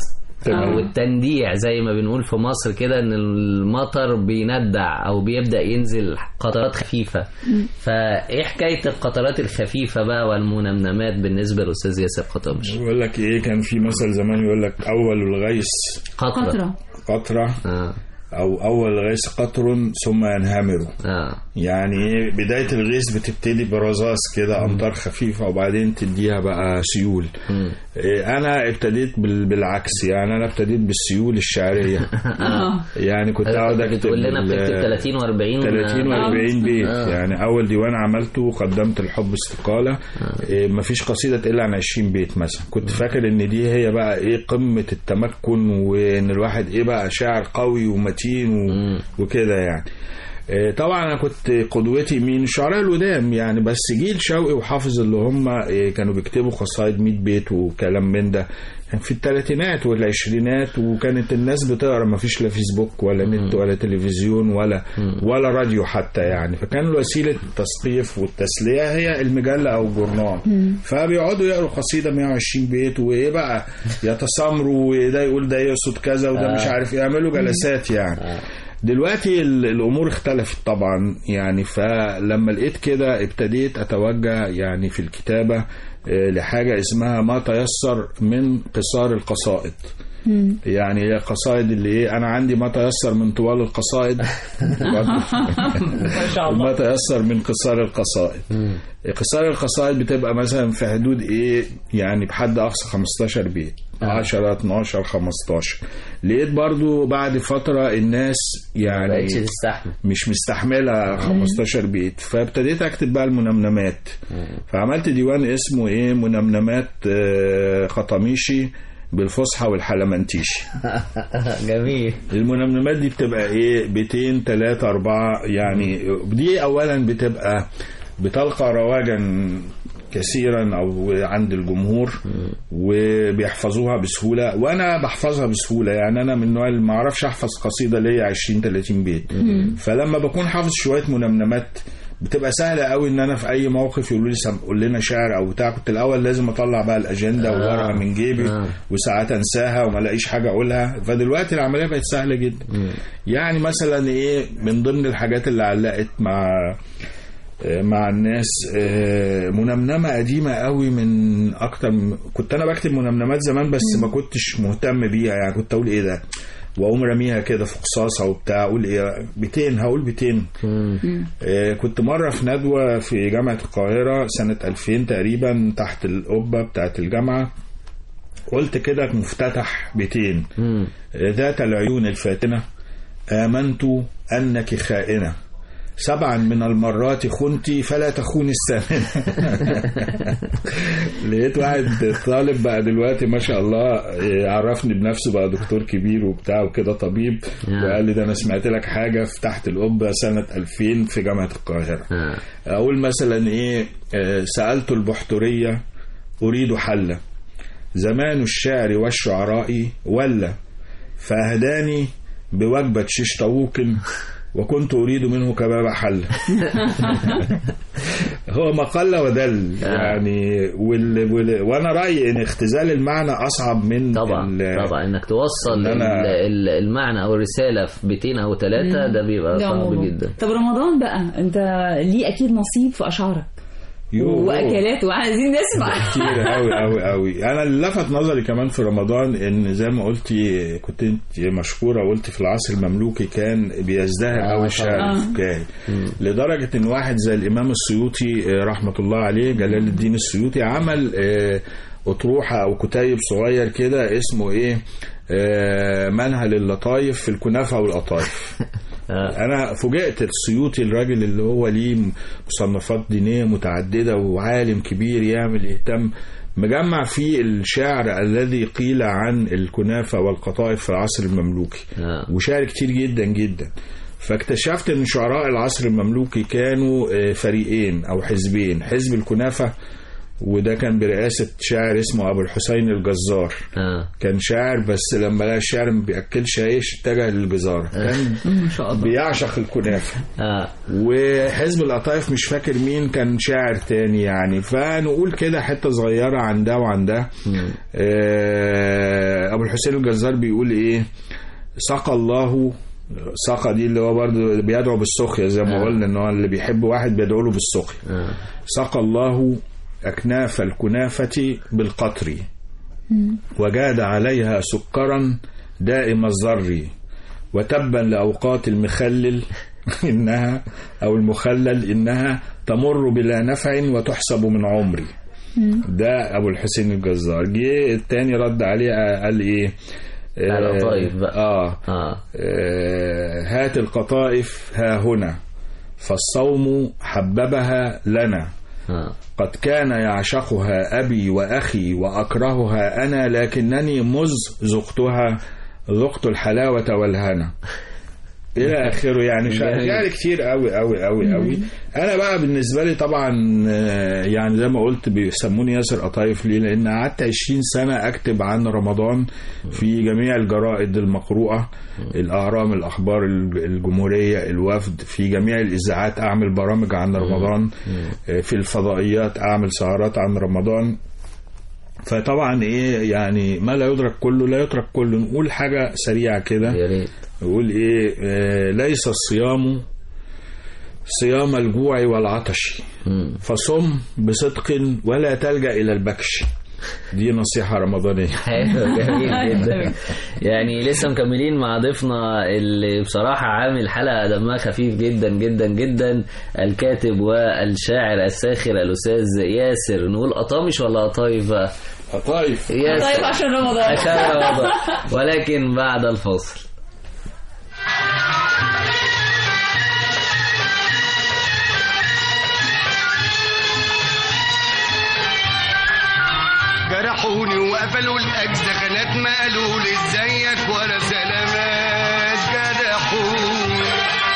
تمام. او التنديع زي ما بنقول في مصر كده ان المطر بيندع او بيبدا ينزل قطرات خفيفه فايه حكايه القطرات الخفيفه بقى والمنمنمات بالنسبه للاستاذ ياسر قطامش يقول لك ايه كان في مثل زمان يقول لك اول الغيث قطره قطرة قطره آه. او اول الغيث قطر ثم ينهمر آه. يعني ايه بدايه الغيث بتبتدي برذاذ كده امطار خفيفه وبعدين تديها بقى سيول مم. إيه انا ابتديت بال- بالعكس يعني انا ابتديت بالسيول الشعريه اه يعني كنت اقعد اكتب بتقول لنا ال- بتكتب 30 و40 30 و40 بيت آه. يعني اول ديوان عملته قدمت الحب استقاله إيه مفيش قصيده تقل عن 20 بيت مثلا كنت فاكر ان دي هي بقى ايه قمه التمكن وان الواحد ايه بقى شاعر قوي ومتين و... وكده يعني إيه طبعا انا كنت قدوتي مين الشعراء القدام يعني بس جيل شوقي وحافظ اللي هم إيه كانوا بيكتبوا قصايد 100 بيت وكلام من ده كان في الثلاثينات والعشرينات وكانت الناس بتقرا ما فيش لا فيسبوك ولا نت ولا تلفزيون ولا ولا راديو حتى يعني فكان وسيله التثقيف والتسليه هي المجله او الجورنال فبيقعدوا يقروا قصيده 120 بيت وايه بقى يتسامروا وده يقول ده يقصد كذا وده مش عارف إيه، يعملوا جلسات يعني دلوقتي ال- الامور اختلفت طبعا يعني فلما لقيت كده ابتديت اتوجه يعني في الكتابه آه، لحاجه اسمها ما تيسر من قصار القصائد يعني هي قصائد اللي ايه انا عندي ما تيسر من طوال القصائد ما شاء الله ما تيسر من قصار القصائد قصار القصائد بتبقى مثلا في حدود ايه يعني بحد اقصى 15 بيت 10 12 15 لقيت برضو بعد فترة الناس يعني بقتش تستحمل مش مستحملة 15 بيت فابتديت اكتب بقى المنمنمات فعملت ديوان اسمه ايه منمنمات آه، خطاميشي بالفصحى والحلمنتيشي جميل المنمنمات دي بتبقى ايه بيتين ثلاثة أربعة يعني دي أولا بتبقى بتلقى رواجا كثيرا او عند الجمهور وبيحفظوها بسهوله وانا بحفظها بسهوله يعني انا من النوع اللي ما اعرفش احفظ قصيده ليا 20 30 بيت فلما بكون حافظ شويه منمنمات بتبقى سهله قوي ان انا في اي موقف يقولوا لي سم- قول لنا شعر او بتاع كنت الاول لازم اطلع بقى الاجنده وورقه من جيبي آه. وساعات انساها وما الاقيش حاجه اقولها فدلوقتي العمليه بقت سهله جدا يعني مثلا ايه من ضمن الحاجات اللي علقت مع مع الناس آه، منمنمه قديمه قوي من اكتر من كنت انا بكتب منمنمات زمان بس ما كنتش مهتم بيها يعني كنت اقول ايه ده واقوم راميها كده في قصاصه وبتاع اقول ايه بيتين هقول بيتين آه، كنت مره في ندوه في جامعه القاهره سنه 2000 تقريبا تحت القبه بتاعه الجامعه قلت كده مفتتح بيتين مم. ذات العيون الفاتنة آمنت أنك خائنة سبعا من المرات خنت فلا تخوني الثامنة لقيت واحد طالب بقى دلوقتي ما شاء الله إيه، عرفني بنفسه بقى دكتور كبير وبتاع وكده طبيب نعم. وقال لي ده انا سمعت لك حاجة في تحت القبة سنة 2000 في جامعة القاهرة آه. أقول مثلا إيه آه، سألت البحترية أريد حلا زمان الشعر والشعراء ولا فأهداني بوجبة شيش طاووق وكنت أريد منه كباب حل هو ما قل ودل يعني وال... وال... وأنا رأيي إن اختزال المعنى أصعب من طبعا ال... طبعا انك توصل إن أنا- ال- ال- المعنى او الرساله في بيتين او ثلاثه ده بيبقى ده صعب موضوع. جدا طب رمضان بقى انت ليه اكيد نصيب في اشعارك يوه. واكلات وعايزين نسمع كتير قوي قوي قوي انا اللي لفت نظري كمان في رمضان ان زي ما قلتي كنت انت مشكوره قلتي في العصر المملوكي كان بيزدهر آه، قوي الشعر طبعاً. الفكاهي لدرجه ان واحد زي الامام السيوطي آه، رحمه الله عليه جلال الدين السيوطي عمل آه، اطروحه او كتيب صغير كده اسمه ايه آه، منهل اللطايف في الكنافه والقطايف انا فوجئت السيوطي الراجل اللي هو ليه مصنفات دينيه متعدده وعالم كبير يعمل يهتم مجمع فيه الشعر الذي قيل عن الكنافه والقطائف في العصر المملوكي آه. وشعر كتير جدا جدا فاكتشفت ان شعراء العصر المملوكي كانوا آه، فريقين او حزبين حزب الكنافه وده كان برئاسة شاعر اسمه أبو الحسين الجزار آه. كان شاعر بس لما لقى الشعر ما بياكلش عيش اتجه للجزارة كان ما شاء الله بيعشق الكنافة آه. وحزب القطايف مش فاكر مين كان شاعر تاني يعني فنقول كده حتة صغيرة عن ده وعن ده آه، أبو الحسين الجزار بيقول إيه سقى الله سقى دي اللي هو برضه بيدعو بالسقيا زي ما قلنا ان هو اللي بيحب واحد بيدعو له بالسقيا آه. سقى الله أكناف الكنافة بالقطر وجاد عليها سكرا دائم الزر وتبا لأوقات المخلل إنها أو المخلل إنها تمر بلا نفع وتحسب من عمري ده أبو الحسين الجزار جه التاني رد عليه قال إيه على القطايف بقى. آه. آه. آه هات القطائف ها هنا فالصوم حببها لنا آه. قد كان يعشقها أبي وأخي وأكرهها أنا لكنني مذ ذقتها ذقت الحلاوة والهنا إلى آخره يعني شغال كتير قوي قوي قوي قوي أنا بقى بالنسبة لي طبعا آه، يعني زي ما قلت بيسموني ياسر قطايف ليه لأن قعدت 20 سنة أكتب عن رمضان في جميع الجرائد المقروءة الأهرام الأخبار الج- الجمهورية الوفد في جميع الإذاعات أعمل برامج عن رمضان آه، في الفضائيات أعمل سهرات عن رمضان فطبعا ايه يعني ما لا يدرك كله لا يترك كله نقول حاجة سريعة كده يا ريت نقول ايه آه ليس الصيام صيام الجوع والعطش فصم بصدق ولا تلجأ إلى البكش دي نصيحة رمضانية حلو جميل جدا يعني لسه مكملين مع ضيفنا اللي بصراحة عامل حلقة دمها خفيف جدا جدا جدا الكاتب والشاعر الساخر الأستاذ ياسر نقول قطامش ولا قطايف بقى؟ قطايف ياسر طيب عشان رمضان عشان رمضان ولكن بعد الفاصل جرحوني وقفلوا الاجزخانات ما قالوا لي ازيك ولا سلامات جرحوني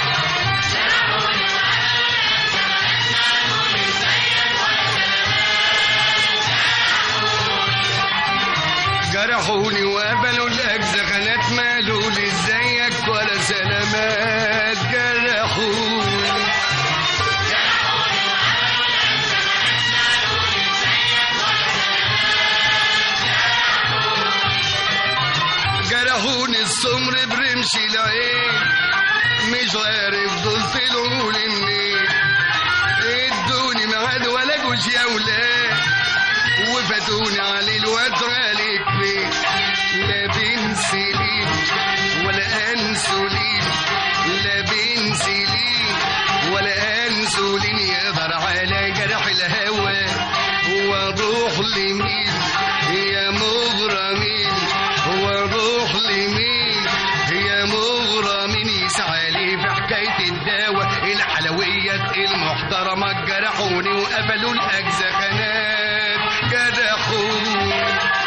جرحوني وقبلوا الاجزخانات ما قالوا لي ازيك ولا سلامات جرحوني جرحوني السمر برمش العين مش عارف دول طلعوا لي منين ادوني ميعاد ولا جوش يا ولاد وفاتوني على الوتر عليك فين لا بنسلين ولا انسولين لا بنسلين ولا انسولين يقدر على جرح الهوى واروح لمين يا مغرمين واروح لمين يا مغرمين يسعى لي في حكايه الدواء الحلويات المحترمه جرحوني وقفلوا الاجزخانات جرحوني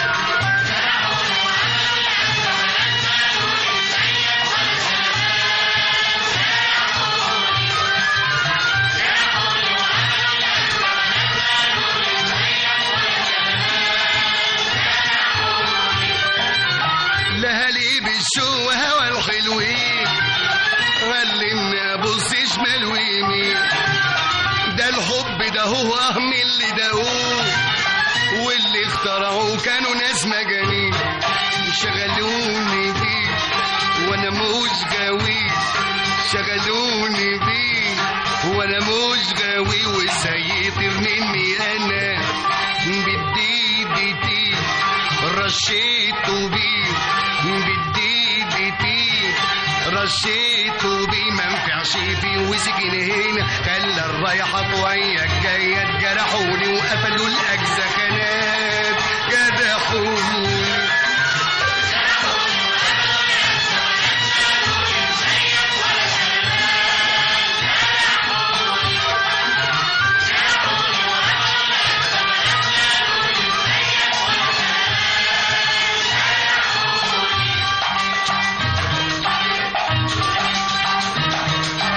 لهالي بالشو وهوى الحلوين علمنا ابص شمال ويمين ده الحب ده هو اهم اللي دقوه واللي اخترعوه كانوا ناس مجانين شغلوني بيه وانا مش جاوي شغلوني بيه وانا مش جاوي وسيطر مني انا بديدتي رشيته بيه بديدتي رشيته بيه ما نفعش فيه وسكن هنا خلى الرايحة ويا الجاية جرحوني وقفلوا الأجزخانات جرحوني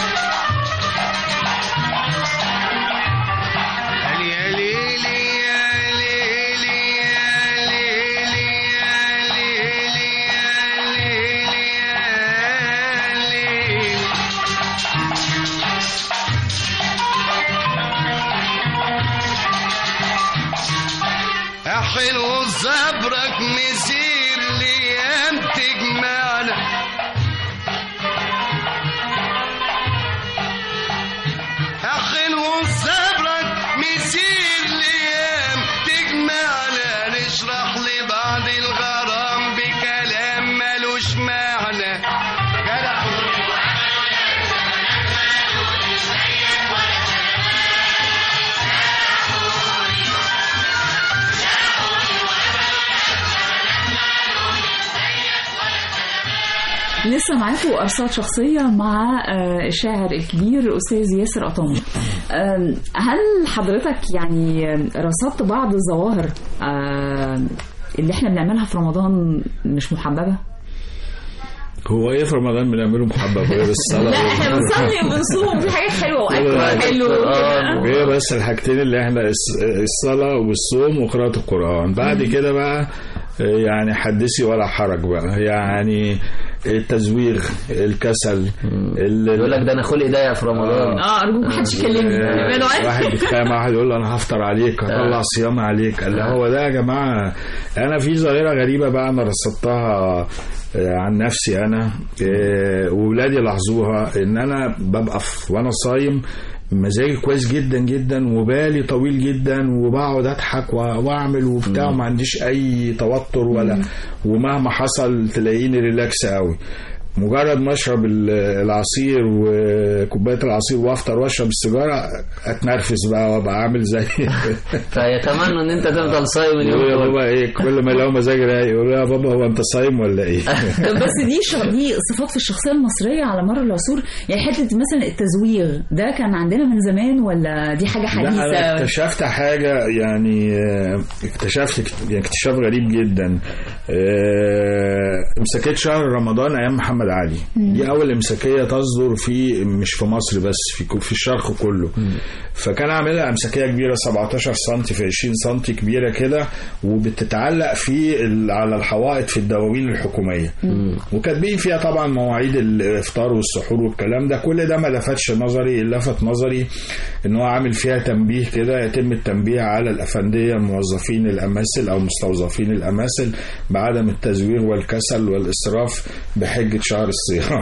قال يا ليلي يا لسه معاكم ارصاد شخصيه مع آه، الشاعر الكبير استاذ ياسر أطامي آم، هل حضرتك يعني رصدت بعض الظواهر آه، اللي احنا بنعملها في رمضان مش محببه؟ هو ايه في رمضان بنعمله محبب غير الصلاه لا احنا بنصلي وبنصوم في حاجات حلوه واكل حلو وكده. هي بس الحاجتين اللي احنا الس- الصلاة والصوم وقراءة القرآن بعد كده بقى يعني حدثي ولا حرج بقى يعني التزويغ الكسل يقول لك ده انا خلقي ضيق في رمضان اه ارجوك محدش يكلمني ابعدوا عني. واحد بيتخانق مع واحد يقول له انا هفطر عليك هطلع صيام عليك قال له هو ده يا جماعه انا في ظاهره غريبه بقى انا رصدتها آه، عن نفسي انا آه، وولادي لاحظوها ان انا ببقى في- وانا صايم مزاجي كويس جدا جدا وبالي طويل جدا وبقعد اضحك و- واعمل وبتاع وما عنديش اي توتر ولا ومهما حصل تلاقيني ريلاكس قوي مجرد ما اشرب ال- العصير وكوبايه العصير وافطر واشرب السيجاره اتنرفز بقى وابقى عامل زي فيتمنوا ان انت تفضل صايم اليوم يقولوا يا كله. بابا ايه كل ما يلاقوا مزاج رايق يقولوا يا بابا هو انت صايم ولا ايه؟ بس دي ش... دي صفات في الشخصيه المصريه على مر العصور يعني حته مثلا التزويغ ده كان عندنا من زمان ولا دي حاجه لا انا حديثه اكتشفت حاجه يعني آه، اكتشفت اكت- يعني اكتشاف غريب جدا آه، امساكيه شهر رمضان ايام محمد علي دي اول امساكيه تصدر في مش في مصر بس في كو- في الشرق كله فكان عاملها امساكيه كبيره 17 سم في 20 سم كبيره كده وبتتعلق في ال- على الحوائط في الدواوين الحكوميه وكاتبين فيها طبعا مواعيد الافطار والسحور والكلام ده كل ده ما لفتش نظري اللي لفت نظري ان هو عامل فيها تنبيه كده يتم التنبيه على الافنديه الموظفين الاماثل او مستوظفين الاماثل بعدم التزوير والكسل والاسراف بحجه شهر الصيام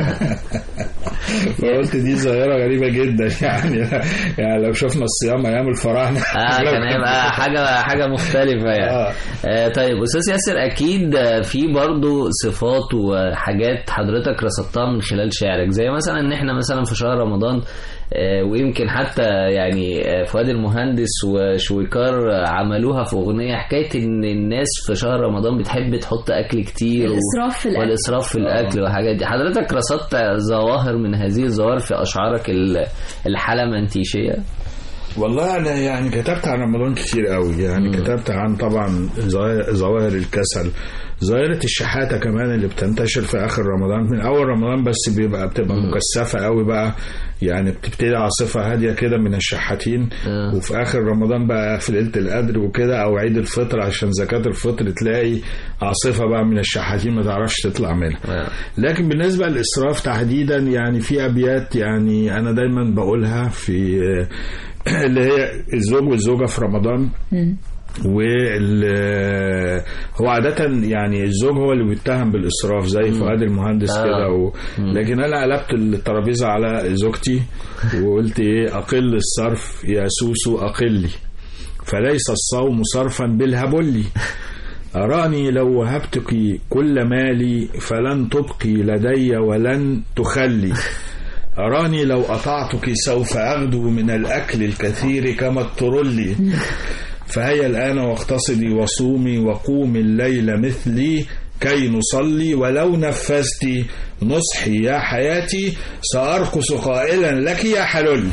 فقلت دي ظاهره غريبه جدا يعني يعني لو شفنا الصيام ايام الفراعنه اه كان هيبقى حاجه حاجه مختلفه يعني آه. آه طيب استاذ ياسر اكيد آه، في برضو صفات وحاجات حضرتك رصدتها من خلال شعرك زي مثلا ان احنا مثلا في شهر رمضان آه، ويمكن حتى يعني آه، فؤاد المهندس وشويكار آه، عملوها في اغنيه حكايه ان الناس في شهر رمضان بتحب تحط اكل كتير و- الإسراف في الأكل. والاسراف في الاكل والحاجات دي حضرتك رصدت ظواهر من هذه الظواهر في اشعارك ال- الحلمنتيشيه والله انا يعني كتبت عن رمضان كتير قوي يعني كتبت عن طبعا ظاهر ظواهر الكسل ظاهرة الشحاتة كمان اللي بتنتشر في آخر رمضان من أول رمضان بس بيبقى بتبقى مكثفة قوي بقى يعني بتبتدي عاصفة هادية كده من الشحاتين آه. وفي آخر رمضان بقى في ليلة القدر وكده أو عيد الفطر عشان زكاة الفطر تلاقي عاصفة بقى من الشحاتين ما تعرفش تطلع منها آه. لكن بالنسبة للإسراف تحديدا يعني في أبيات يعني أنا دايما بقولها في اللي هي الزوج والزوجة في رمضان وال هو عادة يعني الزوج هو اللي بيتهم بالإسراف زي فؤاد المهندس آه. كده و... لكن أنا قلبت الترابيزة على زوجتي وقلت إيه أقل الصرف يا سوسو أقلي فليس الصوم صرفا بالهبل أراني لو وهبتك كل مالي فلن تبقي لدي ولن تخلي أراني لو أطعتك سوف أغدو من الأكل الكثير كما الترلي فهيا الآن واقتصدي وصومي وقومي الليل مثلي كي نصلي ولو نفذت نصحي يا حياتي سأرقص قائلا لك يا حلل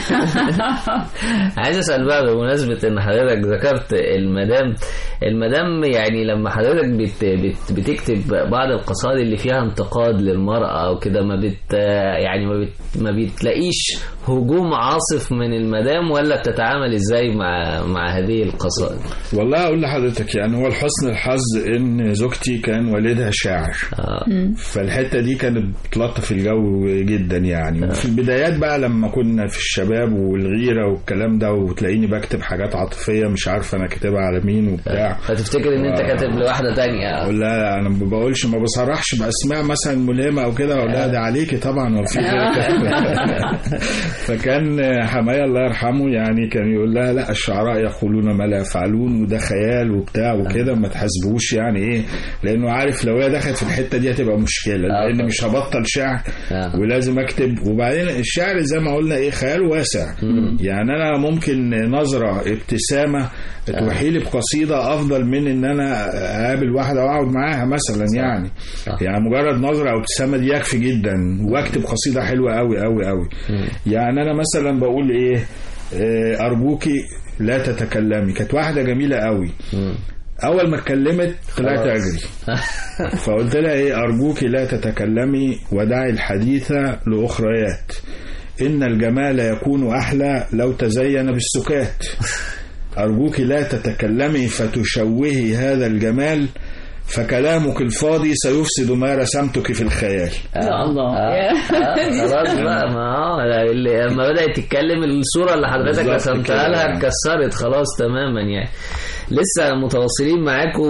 عايز اسال بقى بمناسبه ان حضرتك ذكرت المدام المدام يعني لما حضرتك بت بت بتكتب بعض القصائد اللي فيها انتقاد للمراه او كده ما بت يعني ما, بت ما بتلاقيش هجوم عاصف من المدام ولا بتتعامل ازاي مع مع هذه القصائد والله أقول لحضرتك يعني هو لحسن الحظ إن زوجتي كان والدها شاعر فالحتة دي كانت بتلطف الجو جدا يعني وفي البدايات بقى لما كنا في الشباب والغيرة والكلام ده وتلاقيني بكتب حاجات عاطفية مش عارف أنا كاتبها على مين وبتاع فتفتكر ان انت آه. كاتب لواحده تانية اقول لها انا ما بقولش ما بصرحش باسماء مثلا ملهمه او كده اقول لها ده عليكي طبعا وفي غيرك فكان حماية الله يرحمه يعني كان يقول لها لا الشعراء يقولون ما لا يفعلون وده خيال وبتاع وكده ما تحاسبوش يعني ايه لانه عارف لو هي دخلت في الحته دي هتبقى مشكله لان مش مش هبطل شعر ولازم اكتب وبعدين الشعر زي ما قلنا ايه خيال واسع يعني انا ممكن نظره ابتسامه توحي لي بقصيده افضل من ان انا اقابل واحده واقعد معاها مثلا يعني يعني مجرد نظره او ابتسامه دي يكفي جدا واكتب قصيده حلوه قوي قوي قوي يعني انا مثلا بقول ايه آه، ارجوكي لا تتكلمي كانت واحده جميله قوي اول ما اتكلمت طلعت خلاص. اجري فقلت لها ايه ارجوك لا تتكلمي ودعي الحديث لاخريات ان الجمال يكون احلى لو تزين بالسكات ارجوك لا تتكلمي فتشوهي هذا الجمال فكلامك الفاضي سيفسد ما رسمتك في الخيال يا الله آه، خلاص بقى ما آه، اللي- لما بدأت تتكلم الصورة اللي حضرتك بالظبط رسمتها كده لها يعني. اتكسرت خلاص تماما يعني لسه متواصلين معاكم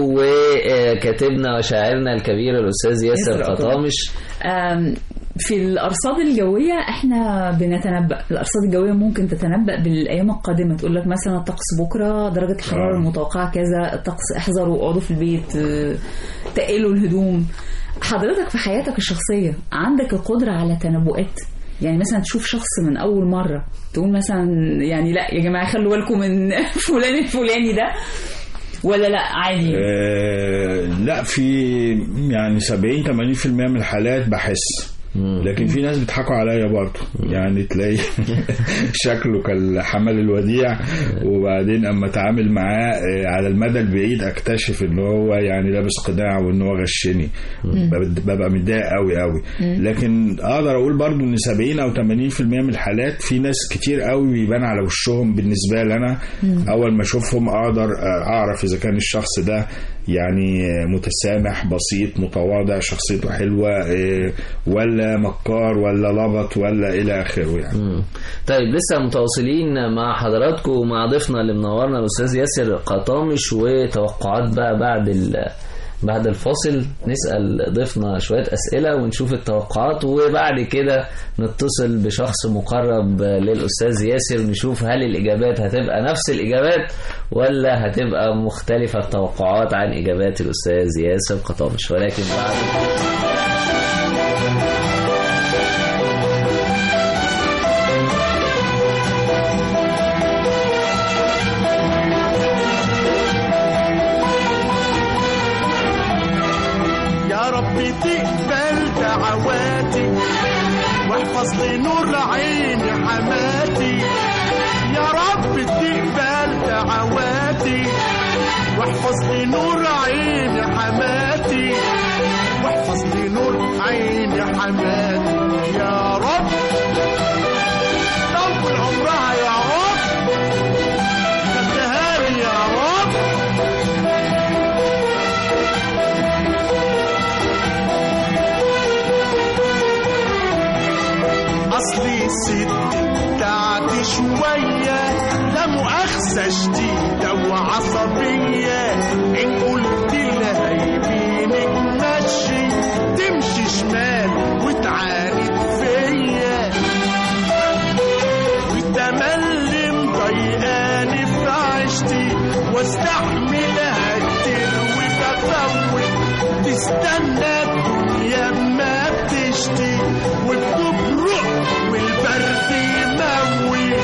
وكاتبنا وشاعرنا الكبير الأستاذ ياسر ياسر قطامش آم، في الأرصاد الجوية احنا بنتنبأ الأرصاد الجوية ممكن تتنبأ بالأيام القادمة تقول لك مثلا الطقس بكرة درجة الحرارة آه. المتوقعة كذا الطقس احذروا اقعدوا في البيت آه، تقلوا الهدوم حضرتك في حياتك الشخصية عندك القدرة على تنبؤات يعني مثلا تشوف شخص من أول مرة تقول مثلا يعني لا يا جماعة خلوا بالكم من فلان الفلاني ده ولا لا عادي آه، لا في يعني 70 80% من الحالات بحس لكن في ناس بيضحكوا عليا برضه يعني تلاقي شكله كالحمل الوديع وبعدين اما اتعامل معاه آه، على المدى البعيد اكتشف ان هو يعني لابس قناع وان هو غشني بب- ببقى متضايق قوي قوي لكن اقدر اقول برضه ان 70 او 80% من الحالات في ناس كتير قوي بيبان على وشهم بالنسبه لي انا اول ما اشوفهم اقدر آه، اعرف اذا كان الشخص ده يعني آه، متسامح بسيط متواضع شخصيته حلوه آه، ولا مكار ولا لبط ولا الى اخره يعني مم. طيب لسه متواصلين مع حضراتكم ومع ضيفنا اللي منورنا الاستاذ ياسر قطامش وتوقعات بقى بعد ال بعد الفاصل نسأل ضيفنا شوية أسئلة ونشوف التوقعات وبعد كده نتصل بشخص مقرب للأستاذ ياسر نشوف هل الإجابات هتبقى نفس الإجابات ولا هتبقى مختلفة التوقعات عن إجابات الأستاذ ياسر قطامش ولكن بعد يا رب تقبل دعواتي واحفظ لي نور عيني حماتي يا رب تقبل دعواتي واحفظ لي نور عيني حماتي واحفظ لي نور عيني حماتي يا رب طول عمرها يا رب خدها لي يا رب اصلي ست بتاعتي شوية لا مؤاخذة شديدة وعصبية إن قلت لها يمينك مشي تمشي شمال وتعاند فيا وتملي مضايقاني في عيشتي واستحملها كتير وبفوت تستنى الدنيا ما بتشتي وبتبرق والبرد يموي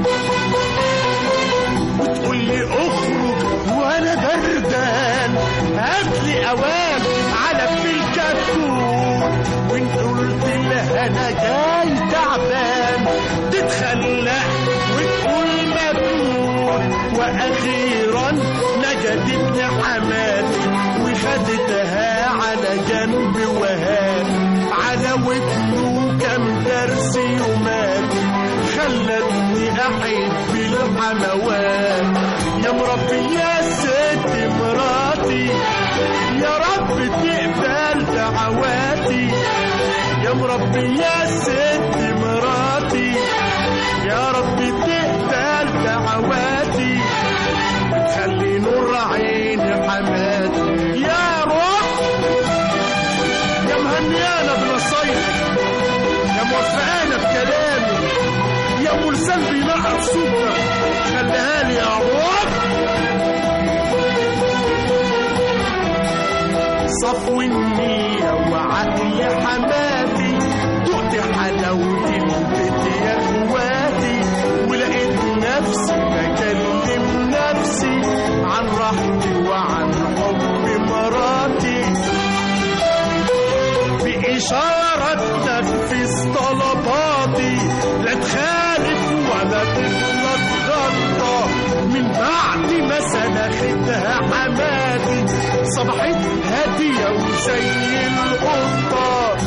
وتقول لي اخرج وانا بردان هات لي اوام على في الكتكوت وان قلت لها انا جاي تعبان تتخلق وتقول مجنون واخيرا نجدتني حماتي وخدتها على جنب وهات على ودنه كم درس يومات خلتني احب الحموات يا مربي يا ست مراتي يا رب تقبل دعواتي يا مربي يا ست مراتي يا رب تقبل دعواتي خلي نور عيني حماتي يا رب يا مهنيانا بنصايحك يا موفقانا بكلامي يا مرسل بينقط صوتك خليها لي يا رب صفو النية وعقل حماتي صبحت هادية وزي القطة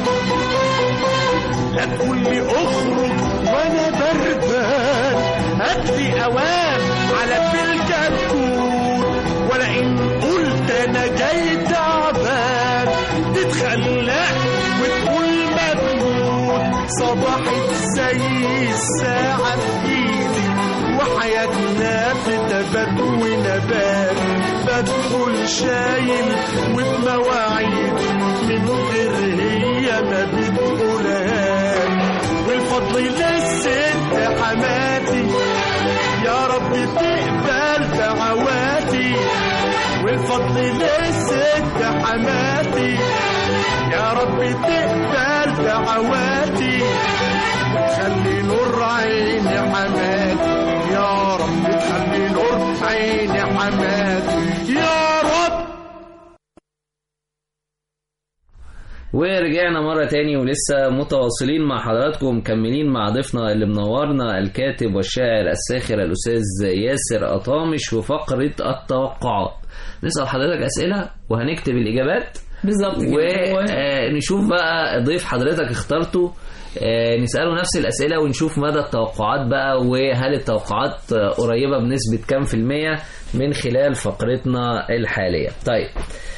لا تقول لي اخرج وانا بردان هاتلي اوام على بالكتكوت ولا ان قلت انا جاي تعبان تتخلق وتقول مجنون صبحت زي الساعة في ايدي وحياتنا في تبات ونبات بدخل شايل وبمواعيد من غير هي ما بتقولها والفضل للست حماتي يا رب تقبل دعواتي والفضل للست حماتي يا رب تقبل دعواتي وتخلي نور عيني حماتي يا رب تخلي نور عيني حماتي يا رب ورجعنا مرة تاني ولسه متواصلين مع حضراتكم مكملين مع ضيفنا اللي منورنا الكاتب والشاعر الساخر الأستاذ ياسر أطامش في فقرة التوقعات نسأل حضرتك أسئلة وهنكتب الإجابات بالظبط كده ونشوف بقى ضيف حضرتك اخترته آه، نسأله نفس الأسئلة ونشوف مدى التوقعات بقى وهل التوقعات آه، قريبة بنسبة كام في المية من خلال فقرتنا الحالية طيب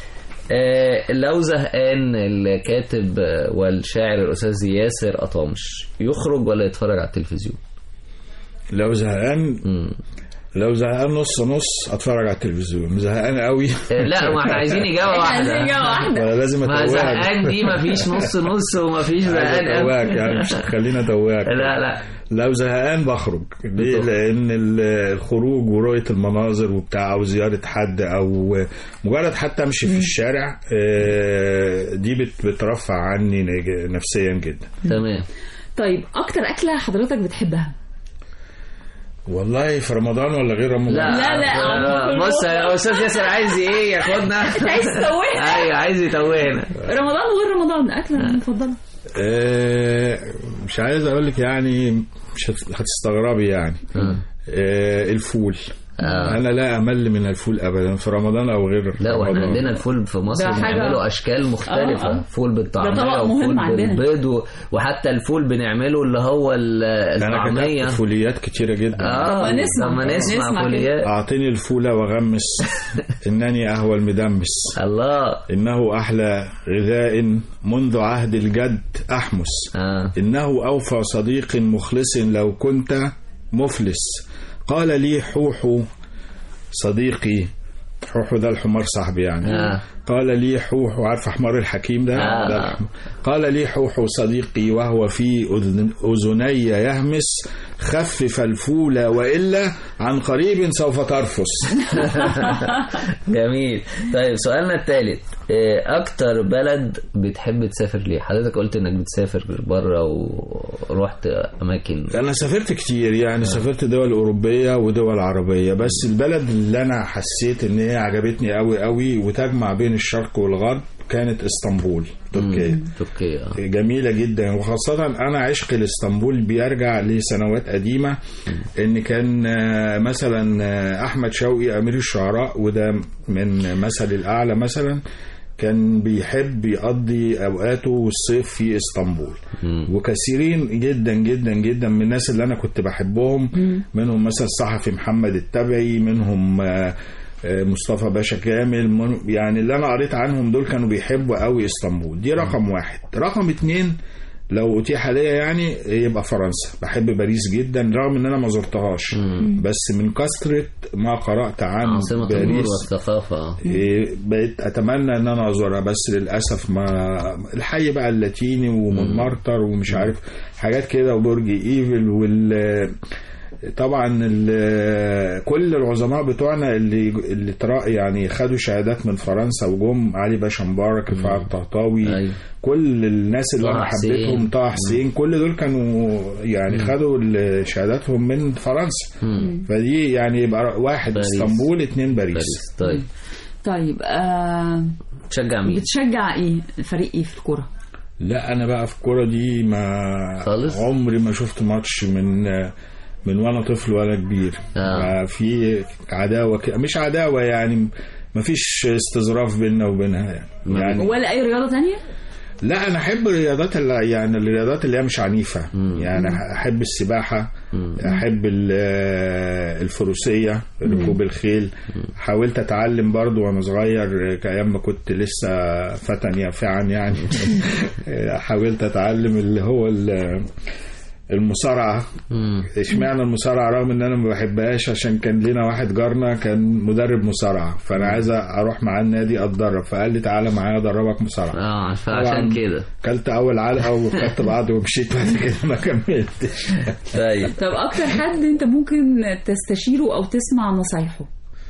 آه، لو زهقان الكاتب آه، والشاعر الأستاذ ياسر أطامش يخرج ولا يتفرج على التلفزيون؟ لو زهقان لو زهقان نص نص اتفرج على التلفزيون زهقان قوي آه، لا ما احنا عايزين إجابة إحنا واحدة عايزين إجابة واحدة. ولا لازم ما اتوهك زهقان دي ما فيش نص نص وما فيش زهقان عايز اتوهك يعني مش خلينا اتوهك لا لا لو زهقان بخرج ليه؟ بتخرج. لان ال- الخروج ورؤيه المناظر وبتاع او زياره حد او مجرد حتى امشي في الشارع آه، دي بت- بترفع عني نج- نفسيا جدا تمام طيب اكتر اكله حضرتك بتحبها والله في رمضان ولا غير رمضان لا لا، لا، آه، عمرو بص يا استاذ ياسر عايز ايه ياخدنا انت عايز تتوهنا ايوه عايز يتوهنا رمضان وغير رمضان اكله مفضله آه، مش عايز اقول لك يعني مش هت- هتستغربي يعني آه، الفول آه. انا لا امل من الفول ابدا في رمضان او غير لا واحنا رمضان. عندنا الفول في مصر ده حاجة- بنعمله اشكال مختلفه آه، آه. فول بالطعميه ده طبق وفول مهم عندنا. بالبيض و... وحتى الفول بنعمله اللي هو ال- انا الطعميه كتبت فوليات كتيره جدا اه طب ما نسمع. لما نسمع, نسمع فوليات أعطني الفول وغمس إنني أهوى المدمس الله إنه أحلى غذاء منذ عهد الجد أحمس اه إنه أوفى صديق مخلص لو كنت مفلس قال لي حوحو صديقي حوحو ده الحمار صاحبي يعني آه. قال لي حوحو عارف حمار الحكيم ده, آه. ده الحم- قال لي حوحو صديقي وهو في أذن- أذني يهمس خفف الفول وإلا عن قريب سوف ترفس جميل طيب سؤالنا الثالث اكتر بلد بتحب تسافر ليه حضرتك قلت انك بتسافر بره ورحت اماكن انا سافرت كتير يعني سافرت دول اوروبيه ودول عربيه بس البلد اللي انا حسيت ان هي عجبتني قوي قوي وتجمع بين الشرق والغرب كانت اسطنبول تركيا تركيا آه. جميلة جدا وخاصة أنا عشق لإسطنبول بيرجع لسنوات قديمة إن كان آه، مثلا آه، أحمد شوقي أمير الشعراء وده من مثل الأعلى مثلا كان بيحب يقضي أوقاته الصيف في اسطنبول وكثيرين جدا جدا جدا من الناس اللي أنا كنت بحبهم منهم مثلا الصحفي محمد التبعي منهم آه، آه، مصطفى باشا كامل من- يعني اللي انا قريت عنهم دول كانوا بيحبوا قوي اسطنبول دي رقم واحد رقم اتنين لو اتيح ليا يعني يبقى فرنسا بحب باريس جدا رغم ان انا ما زرتهاش بس من كثرة ما قرأت عن عاصمة النور باريس والثقافة آه. إيه، بقيت اتمنى ان انا ازورها بس للاسف ما الحي بقى اللاتيني ومونمارتر ومش عارف حاجات كده وبرج ايفل وال طبعا ال- كل العظماء بتوعنا اللي اللي ترا يعني خدوا شهادات من فرنسا وجم علي باشا مبارك رفاعة الطهطاوي أيوة. كل الناس اللي طه انا حسين. حبيتهم طه حسين كل دول كانوا يعني خدوا ال- شهاداتهم من فرنسا فدي يعني يبقى واحد باريس. اسطنبول اتنين باريس باريس طيب طيب آه تشجع مين؟ بتشجع ايه فريق ايه في الكوره لا انا بقى في الكوره دي ما خالص؟ عمري ما شفت ماتش من من وانا طفل ولا كبير آه. ما في عداوه ك- مش عداوه يعني مفيش استظراف بيننا وبينها يعني, يعني ولا اي رياضه تانية لا انا احب الرياضات اللي يعني الرياضات اللي هي مش عنيفه يعني احب السباحه احب ال- آه، الفروسيه ركوب الخيل حاولت اتعلم برضو وانا صغير كايام ما كنت لسه فتى يافعا يعني حاولت اتعلم اللي هو ال- المصارعه اشمعنى المصارعه رغم ان انا ما بحبهاش عشان كان لنا واحد جارنا كان مدرب مصارعه فانا عايز اروح معاه النادي اتدرب فقال لي تعالى معايا ادربك مصارعه اه فعشان طبعاً كده كلت اول علقه وخدت بعض ومشيت بعد كده ما كملتش طيب طب اكتر حد انت ممكن تستشيره او تسمع نصايحه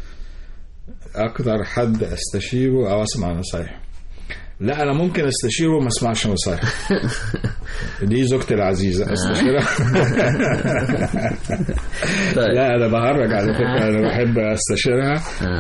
اكتر حد استشيره او اسمع نصايحه لا انا ممكن استشيره وما اسمعش نصايح دي زوجتي العزيزه استشيرها لا انا بهرج على فكره انا بحب استشيرها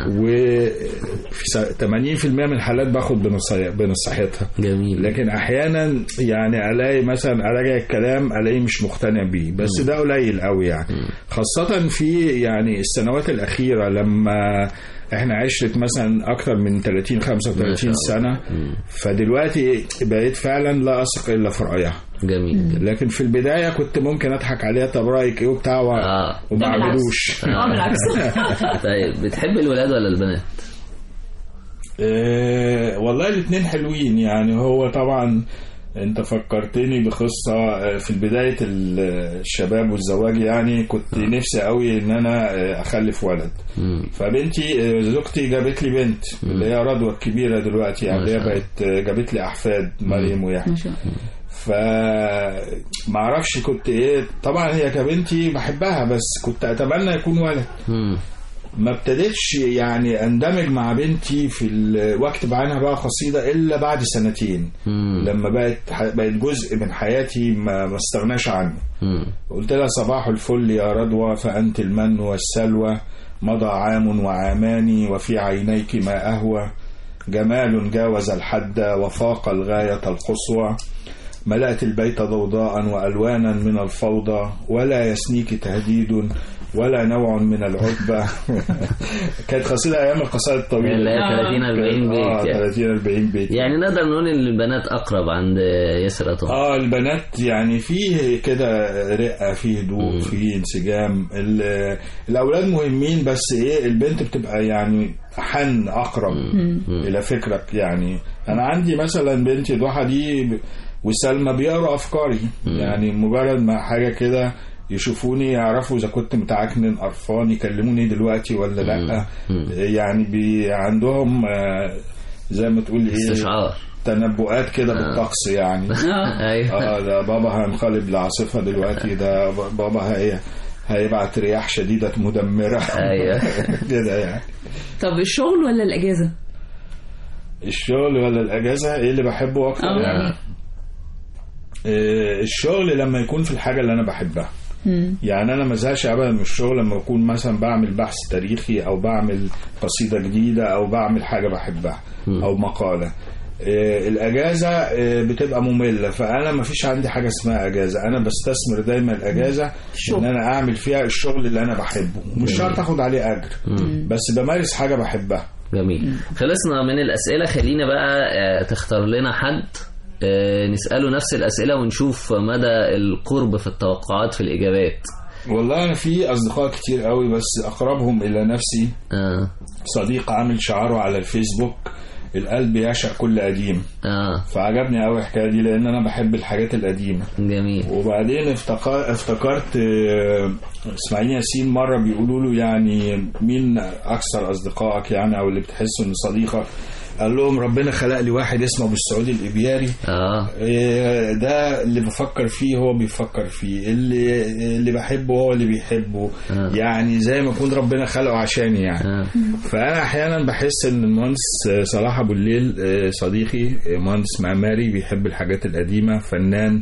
وفي 80% من الحالات باخد بنصايح بنصيحتها جميل لكن احيانا يعني الاقي مثلا اراجع الكلام الاقيه مش مقتنع بيه بس ده قليل قوي يعني خاصه في يعني السنوات الاخيره لما احنا عشرة مثلا اكتر من 30 35 سنه فدلوقتي بقيت فعلا لا اثق الا في رايها جميل لكن في البدايه كنت ممكن اضحك عليها طب رايك ايه وبتاع و... وما اعملوش اه بالعكس طيب بتحب الولاد ولا البنات؟ إيه والله الاثنين حلوين يعني هو طبعا انت فكرتني بقصة آه، في بداية ال- الشباب والزواج يعني كنت نفسي قوي ان انا آه، اخلف ولد فبنتي آه، زوجتي جابت لي بنت اللي هي رضوى الكبيرة دلوقتي يعني اللي هي بقت آه، جابت لي احفاد مريم ويحيى ما شاء الله ف ما اعرفش كنت ايه طبعا هي كبنتي بحبها بس كنت اتمنى يكون ولد ما ابتديتش يعني اندمج مع بنتي في ال- واكتب عنها بقى قصيده الا بعد سنتين لما بقت بقت جزء من حياتي ما ما استغناش عنه قلت لها صباح الفل يا رضوى فأنت المن والسلوى مضى عام وعامان وفي عينيك ما أهوى جمال جاوز الحد وفاق الغاية القصوى ملأت البيت ضوضاء وألوانا من الفوضى ولا يسنيك تهديد ولا نوع من العتبة كانت قصيدة أيام القصائد الطويلة اللي هي 30 40 بيت آه يعني. 30 40 بيت يعني نقدر نقول ان البنات اقرب عند ياسر عطا اه البنات يعني فيه كده رقه فيه هدوء فيه انسجام ال- الاولاد مهمين بس ايه البنت بتبقى يعني حن اقرب الى فكرك يعني انا عندي مثلا بنتي ضحى دي ب- وسلمى بيقروا افكاري يعني مجرد ما حاجه كده يشوفوني يعرفوا اذا كنت متعكنن قرفان يكلموني دلوقتي ولا لا يعني بي عندهم آه، زي ما تقول ايه استشعار تنبؤات كده بالطقس يعني ايوه اه ده بابا هينقلب لعاصفة دلوقتي ده ب- بابا هي هيبعت رياح شديدة مدمرة ايوه كده يعني طب الشغل ولا الاجازه؟ الشغل ولا الأجازة ايه اللي بحبه أكتر اه يعني آه، الشغل لما يكون في الحاجة اللي أنا بحبها يعني أنا ما زهقش أبدا من الشغل لما أكون مثلا بعمل بحث تاريخي أو بعمل قصيدة جديدة أو بعمل حاجة بحبها أو مقالة آه، الأجازة آه، بتبقى مملة فأنا ما فيش عندي حاجة اسمها أجازة أنا بستثمر دايما الأجازة إن أنا أعمل فيها الشغل اللي أنا بحبه مش شرط أخد عليه أجر بس بمارس حاجة بحبها جميل خلصنا من الأسئلة خلينا بقى آه، تختار لنا حد آه، نسأله نفس الأسئلة ونشوف مدى القرب في التوقعات في الإجابات والله أنا في أصدقاء كتير قوي بس أقربهم إلى نفسي آه. صديق عامل شعاره على الفيسبوك القلب يعشق كل قديم آه. فعجبني قوي الحكايه دي لان انا بحب الحاجات القديمه جميل وبعدين افتكر افتكرت آه، اسماعيل ياسين مره بيقولوا له يعني مين اكثر اصدقائك يعني او اللي بتحس انه صديقك قال لهم ربنا خلق لي واحد اسمه ابو السعود الابياري اه إيه، ده اللي بفكر فيه هو بيفكر فيه اللي اللي بحبه هو اللي بيحبه آه. يعني زي ما يكون ربنا خلقه عشاني يعني آه. فانا احيانا بحس ان المهندس صلاح ابو الليل آه، صديقي آه، مهندس معماري بيحب الحاجات القديمه فنان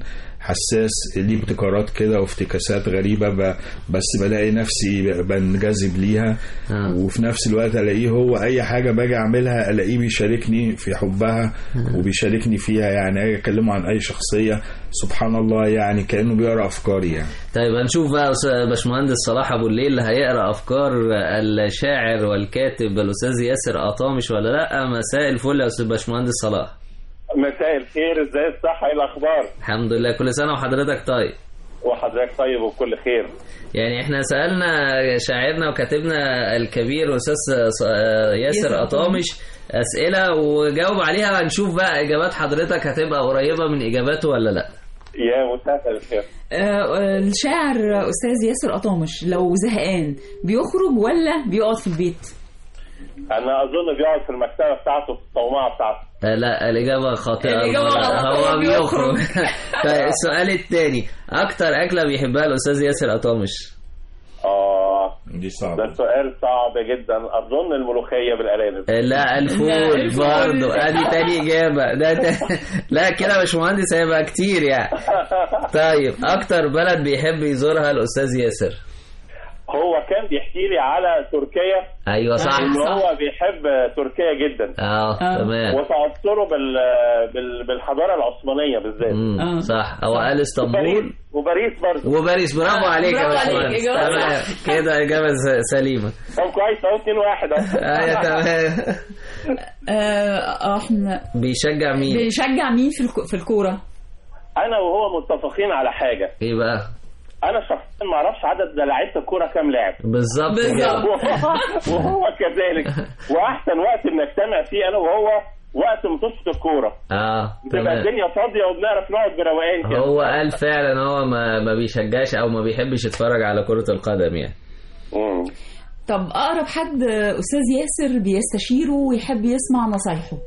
حساس ليه ابتكارات كده وافتكاسات غريبة ب... بس بلاقي نفسي ب- بنجذب ليها وفي نفس الوقت الاقيه هو اي حاجة باجي اعملها الاقيه بيشاركني في حبها وبيشاركني فيها يعني اجي اكلمه عن اي شخصية سبحان الله يعني كأنه بيقرأ افكاري يعني طيب هنشوف بقى أستاذ باشمهندس صلاح ابو الليل اللي هيقرا افكار الشاعر والكاتب الاستاذ ياسر قطامش ولا لا مساء الفل يا استاذ باشمهندس صلاح مساء الخير ازاي الصحة ايه الاخبار الحمد لله كل سنه وحضرتك طيب وحضرتك طيب وكل خير يعني احنا سالنا شاعرنا وكاتبنا الكبير استاذ ص- ياسر قطامش اسئله وجاوب عليها هنشوف بقى اجابات حضرتك هتبقى قريبه من اجاباته ولا لا يا مساء الخير آه، آه، الشاعر استاذ ياسر قطامش لو زهقان بيخرج ولا بيقعد في البيت انا اظن بيقعد في المكتبة بتاعته في الصومعة بتاعته آه، لا الإجابة خاطئة الإجابة غلط، هو هو بيخرج طيب السؤال الثاني أكتر أكلة بيحبها الأستاذ ياسر قطامش اه دي صعبة ده سؤال صعب جدا اظن الملوخية بالارانب آه، لا الفول برضه ادي تاني اجابه ده ت... لا كده يا باشمهندس هيبقى كتير يعني طيب اكتر بلد بيحب يزورها الاستاذ ياسر هو كان بيحكي لي على تركيا ايوه صح ان هو بيحب تركيا جدا اه تمام وتأثره بال... بال... بالحضارة العثمانية بالذات مم، صح هو قال اسطنبول وباريس برضه وباريس برافو عليك يا برافو عليك، باشمهندس إجابة تمام صح. كده اجابه س- سليمه طب كويس اهو 2 1 ايوه تمام آه، احنا بيشجع مين؟ بيشجع مين في الكو- في الكوره انا وهو متفقين على حاجة ايه بقى؟ انا شخصيا ما اعرفش عدد لعيبه الكوره كام لاعب بالظبط كده وهو كذلك واحسن وقت بنجتمع فيه انا وهو وقت ماتشات الكوره اه بتبقى تمام الدنيا فاضيه وبنعرف نقعد بروقان كده هو قال فعلا هو ما, ما بيشجعش او ما بيحبش يتفرج على كرة القدم يعني طب اقرب حد استاذ ياسر بيستشيره ويحب يسمع نصايحه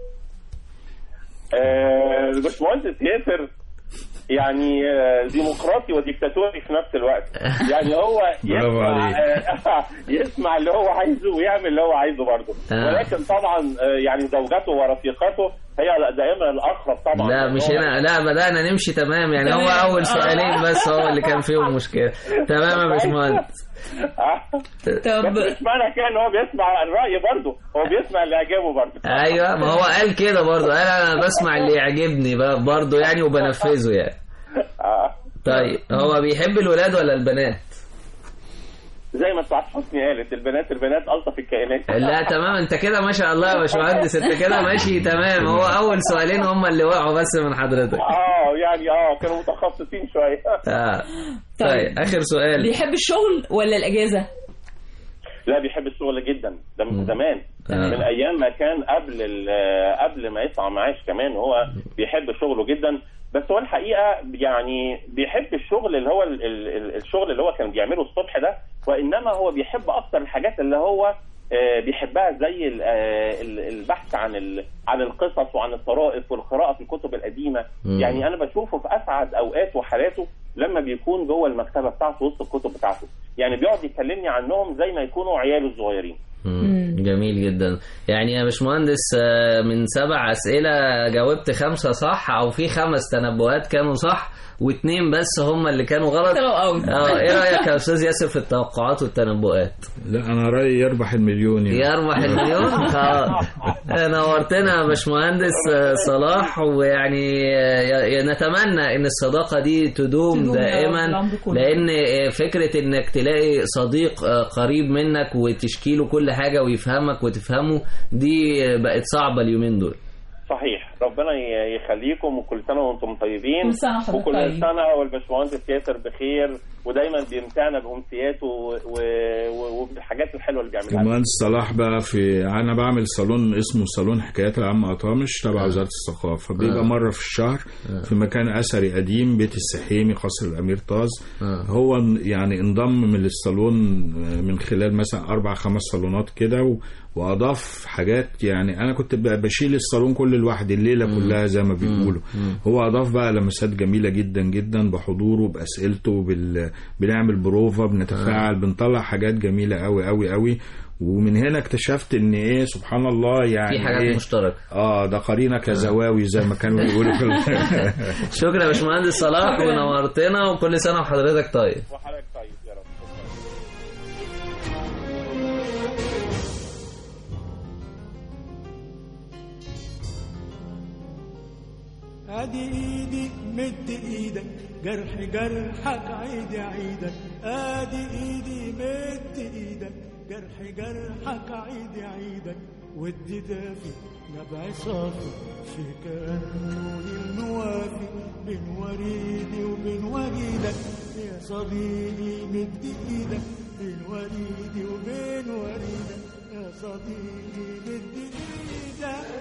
آه، الباشمهندس ياسر يعني آه، ديمقراطي وديكتاتوري في نفس الوقت يعني هو برافو يسمع عليك. آه، يسمع اللي هو عايزه ويعمل اللي هو عايزه برضه آه. ولكن طبعا آه، يعني زوجته ورفيقته هي دائما الاقرب طبعا لا مش هنا لا بدأنا نمشي تمام يعني هو تمام. أول سؤالين بس هو اللي كان فيهم مشكلة تمام يا باشمهندس طب بس مش معنى كده ان هو بيسمع الراي برضه هو بيسمع اللي يعجبه برضه أيوه ما هو قال كده برضه قال أنا بسمع اللي يعجبني بقى برضه يعني وبنفذه يعني طيب هو بيحب الولاد ولا البنات؟ زي ما سعاد حسني قالت البنات البنات الطف الكائنات لا تمام انت كده ما شاء الله يا باشمهندس انت كده ماشي تمام هو اول سؤالين هم اللي وقعوا بس من حضرتك اه يعني اه كانوا متخصصين شويه اه طيب اخر سؤال بيحب الشغل ولا الاجازه لا بيحب الشغل جدا ده من زمان آه. من ايام ما كان قبل ال- قبل ما يطلع معاش كمان هو بيحب شغله جدا بس هو الحقيقه يعني بيحب الشغل اللي هو ال- ال- ال- الشغل اللي هو كان بيعمله الصبح ده وانما هو بيحب اكتر الحاجات اللي هو آه، بيحبها زي ال- آه، ال- البحث عن ال- عن القصص وعن الطرائف والقراءه في الكتب القديمه مم. يعني انا بشوفه في اسعد اوقات وحالاته لما بيكون جوه المكتبه بتاعته وسط الكتب بتاعته يعني بيقعد يكلمني عنهم زي ما يكونوا عياله الصغيرين مم. جميل جدا يعني يا باشمهندس آه، من سبع أسئلة جاوبت خمسة صح أو في خمس تنبؤات كانوا صح واثنين بس هم اللي كانوا غلط طلعوا أوت. اه ايه رأيك يا أستاذ ياسر في التوقعات والتنبؤات؟ لا انا رايي يربح المليون يعني يربح المليون خلاص نورتنا يا باشمهندس آه، صلاح ويعني آه، ي- نتمنى ان الصداقه دي تدوم تدوم يا رب دائما العمر كله. لان آه، فكره انك تلاقي صديق آه، قريب منك وتشكي له كل حاجه ويفهمك وتفهمه دي آه، بقت صعبه اليومين دول صحيح ربنا ي- يخليكم وكل سنه وانتم طيبين كل سنة وحضرتك وكل طيب. سنه والباشمهندس ياسر بخير ودايما بيمتعنا بامسياته و- و- و- وبالحاجات الحلوه اللي بيعملها المهندس صلاح بقى في انا بعمل صالون اسمه صالون حكايات العم قطامش تبع وزاره الثقافه بيبقى آه. مره في الشهر في مكان اثري قديم بيت السحيمي قصر الامير طاز هو يعني انضم من الصالون من خلال مثلا اربع خمس صالونات كده و- واضاف حاجات يعني انا كنت ب- بشيل الصالون كل لوحدي الليله كلها زي ما بيقولوا هو اضاف بقى لمسات جميله جدا جدا بحضوره باسئلته بال ب... بنعمل بروفا بنتفاعل بنطلع حاجات جميله قوي قوي قوي ومن هنا اكتشفت ان ايه سبحان الله يعني في حاجات إيه مشتركه اه ده قرينه كزواوي زي ما كانوا بيقولوا في ال- شكرا يا باشمهندس صلاح ونورتنا وكل سنه وحضرتك طيب وحضرتك طيب يا رب ادي ايدي مد ايدك جرح جرحك عيدي عيدك ادي ايدي مد ايدك جرح جرحك عيدي عيدك ودي دافي نبع صافي في كأنه الموافي بين وريدي وبين وريدك يا صديقي مد ايدك بين وريدي وبين وريدك يا صديقي مد ايدك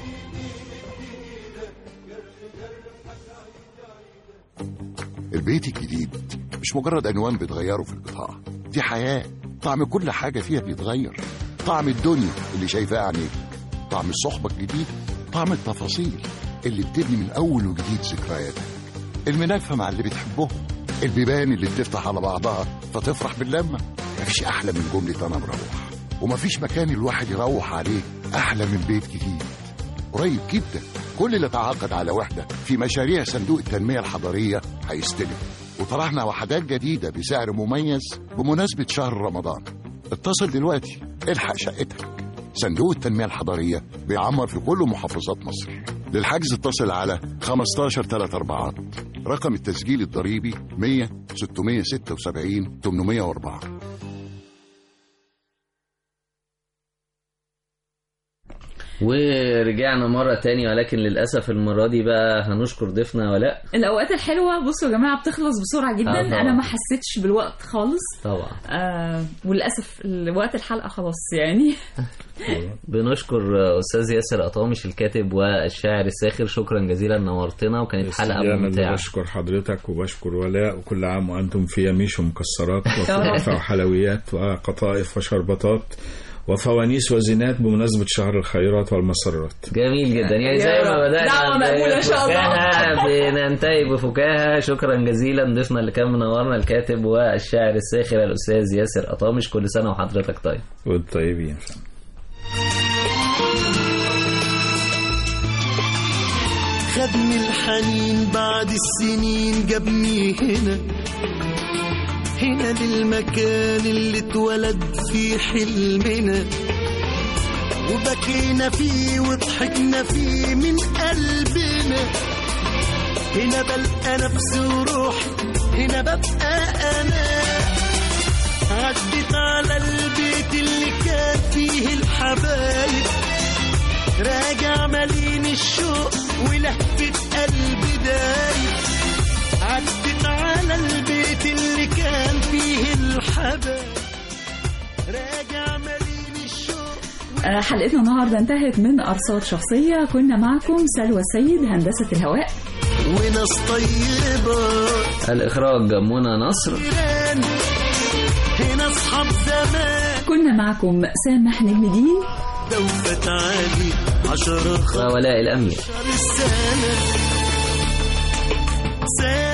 البيت الجديد مش مجرد عنوان بتغيره في البطاقة دي حياة طعم كل حاجة فيها بيتغير طعم الدنيا اللي شايفاه عينيك طعم الصحبة الجديد طعم التفاصيل اللي بتبني من أول وجديد ذكرياتك المناكفة مع اللي بتحبهم البيبان اللي بتفتح على بعضها فتفرح باللمة مفيش أحلى من جملة أنا مروح ومفيش مكان الواحد يروح عليه أحلى من بيت جديد قريب جدا كل اللي تعاقد على وحدة في مشاريع صندوق التنمية الحضرية هيستلم وطرحنا وحدات جديدة بسعر مميز بمناسبة شهر رمضان اتصل دلوقتي الحق شقتك صندوق التنمية الحضرية بيعمر في كل محافظات مصر للحجز اتصل على 15 3 4 رقم التسجيل الضريبي 100 676 804 ورجعنا مرة تاني ولكن للأسف المرة دي بقى هنشكر ضيفنا ولاء الاوقات الحلوه بصوا يا جماعه بتخلص بسرعه جدا آه طبعا. انا ما حسيتش بالوقت خالص طبعا آه وللاسف وقت الحلقه خلاص يعني بنشكر أستاذ ياسر قطامش الكاتب والشاعر الساخر شكرا جزيلا نورتنا وكانت حلقة أنا اللي ممتعة بشكر حضرتك وبشكر ولاء وكل عام وأنتم في يميش ومكسرات يا رب. وكنافة وحلويات وقطائف وشربطات وفوانيس وزينات بمناسبة شهر الخيرات والمسرات جميل جدا يعني يا زي ما رب. بدأنا دعوة مقبولة إن شاء الله. بفكاهة بننتهي بفكاهة شكرا جزيلا ضيفنا اللي كان منورنا الكاتب والشاعر الساخر الأستاذ ياسر قطامش كل سنة وحضرتك طيب وانتم طيبين خدني الحنين بعد السنين جابني هنا هنا للمكان اللي اتولد فيه حلمنا وبكينا فيه وضحكنا فيه من قلبنا هنا بلقى نفسي وروحي هنا ببقى انا عدت على البيت اللي كان فيه الحبايب راجع مليان الشوق ولهفة قلبي دايب عدت على البيت اللي كان فيه الحبايب راجع مليان الشوق آه، حلقتنا النهارده انتهت من ارصاد شخصيه كنا معكم سلوى السيد هندسه الهواء وناس طيبة الإخراج منى نصر جيران هنا أصحاب زمان كنا معكم سامح نجم الدين دوفة عالي عشرة وولاء الأمير خمسة السنة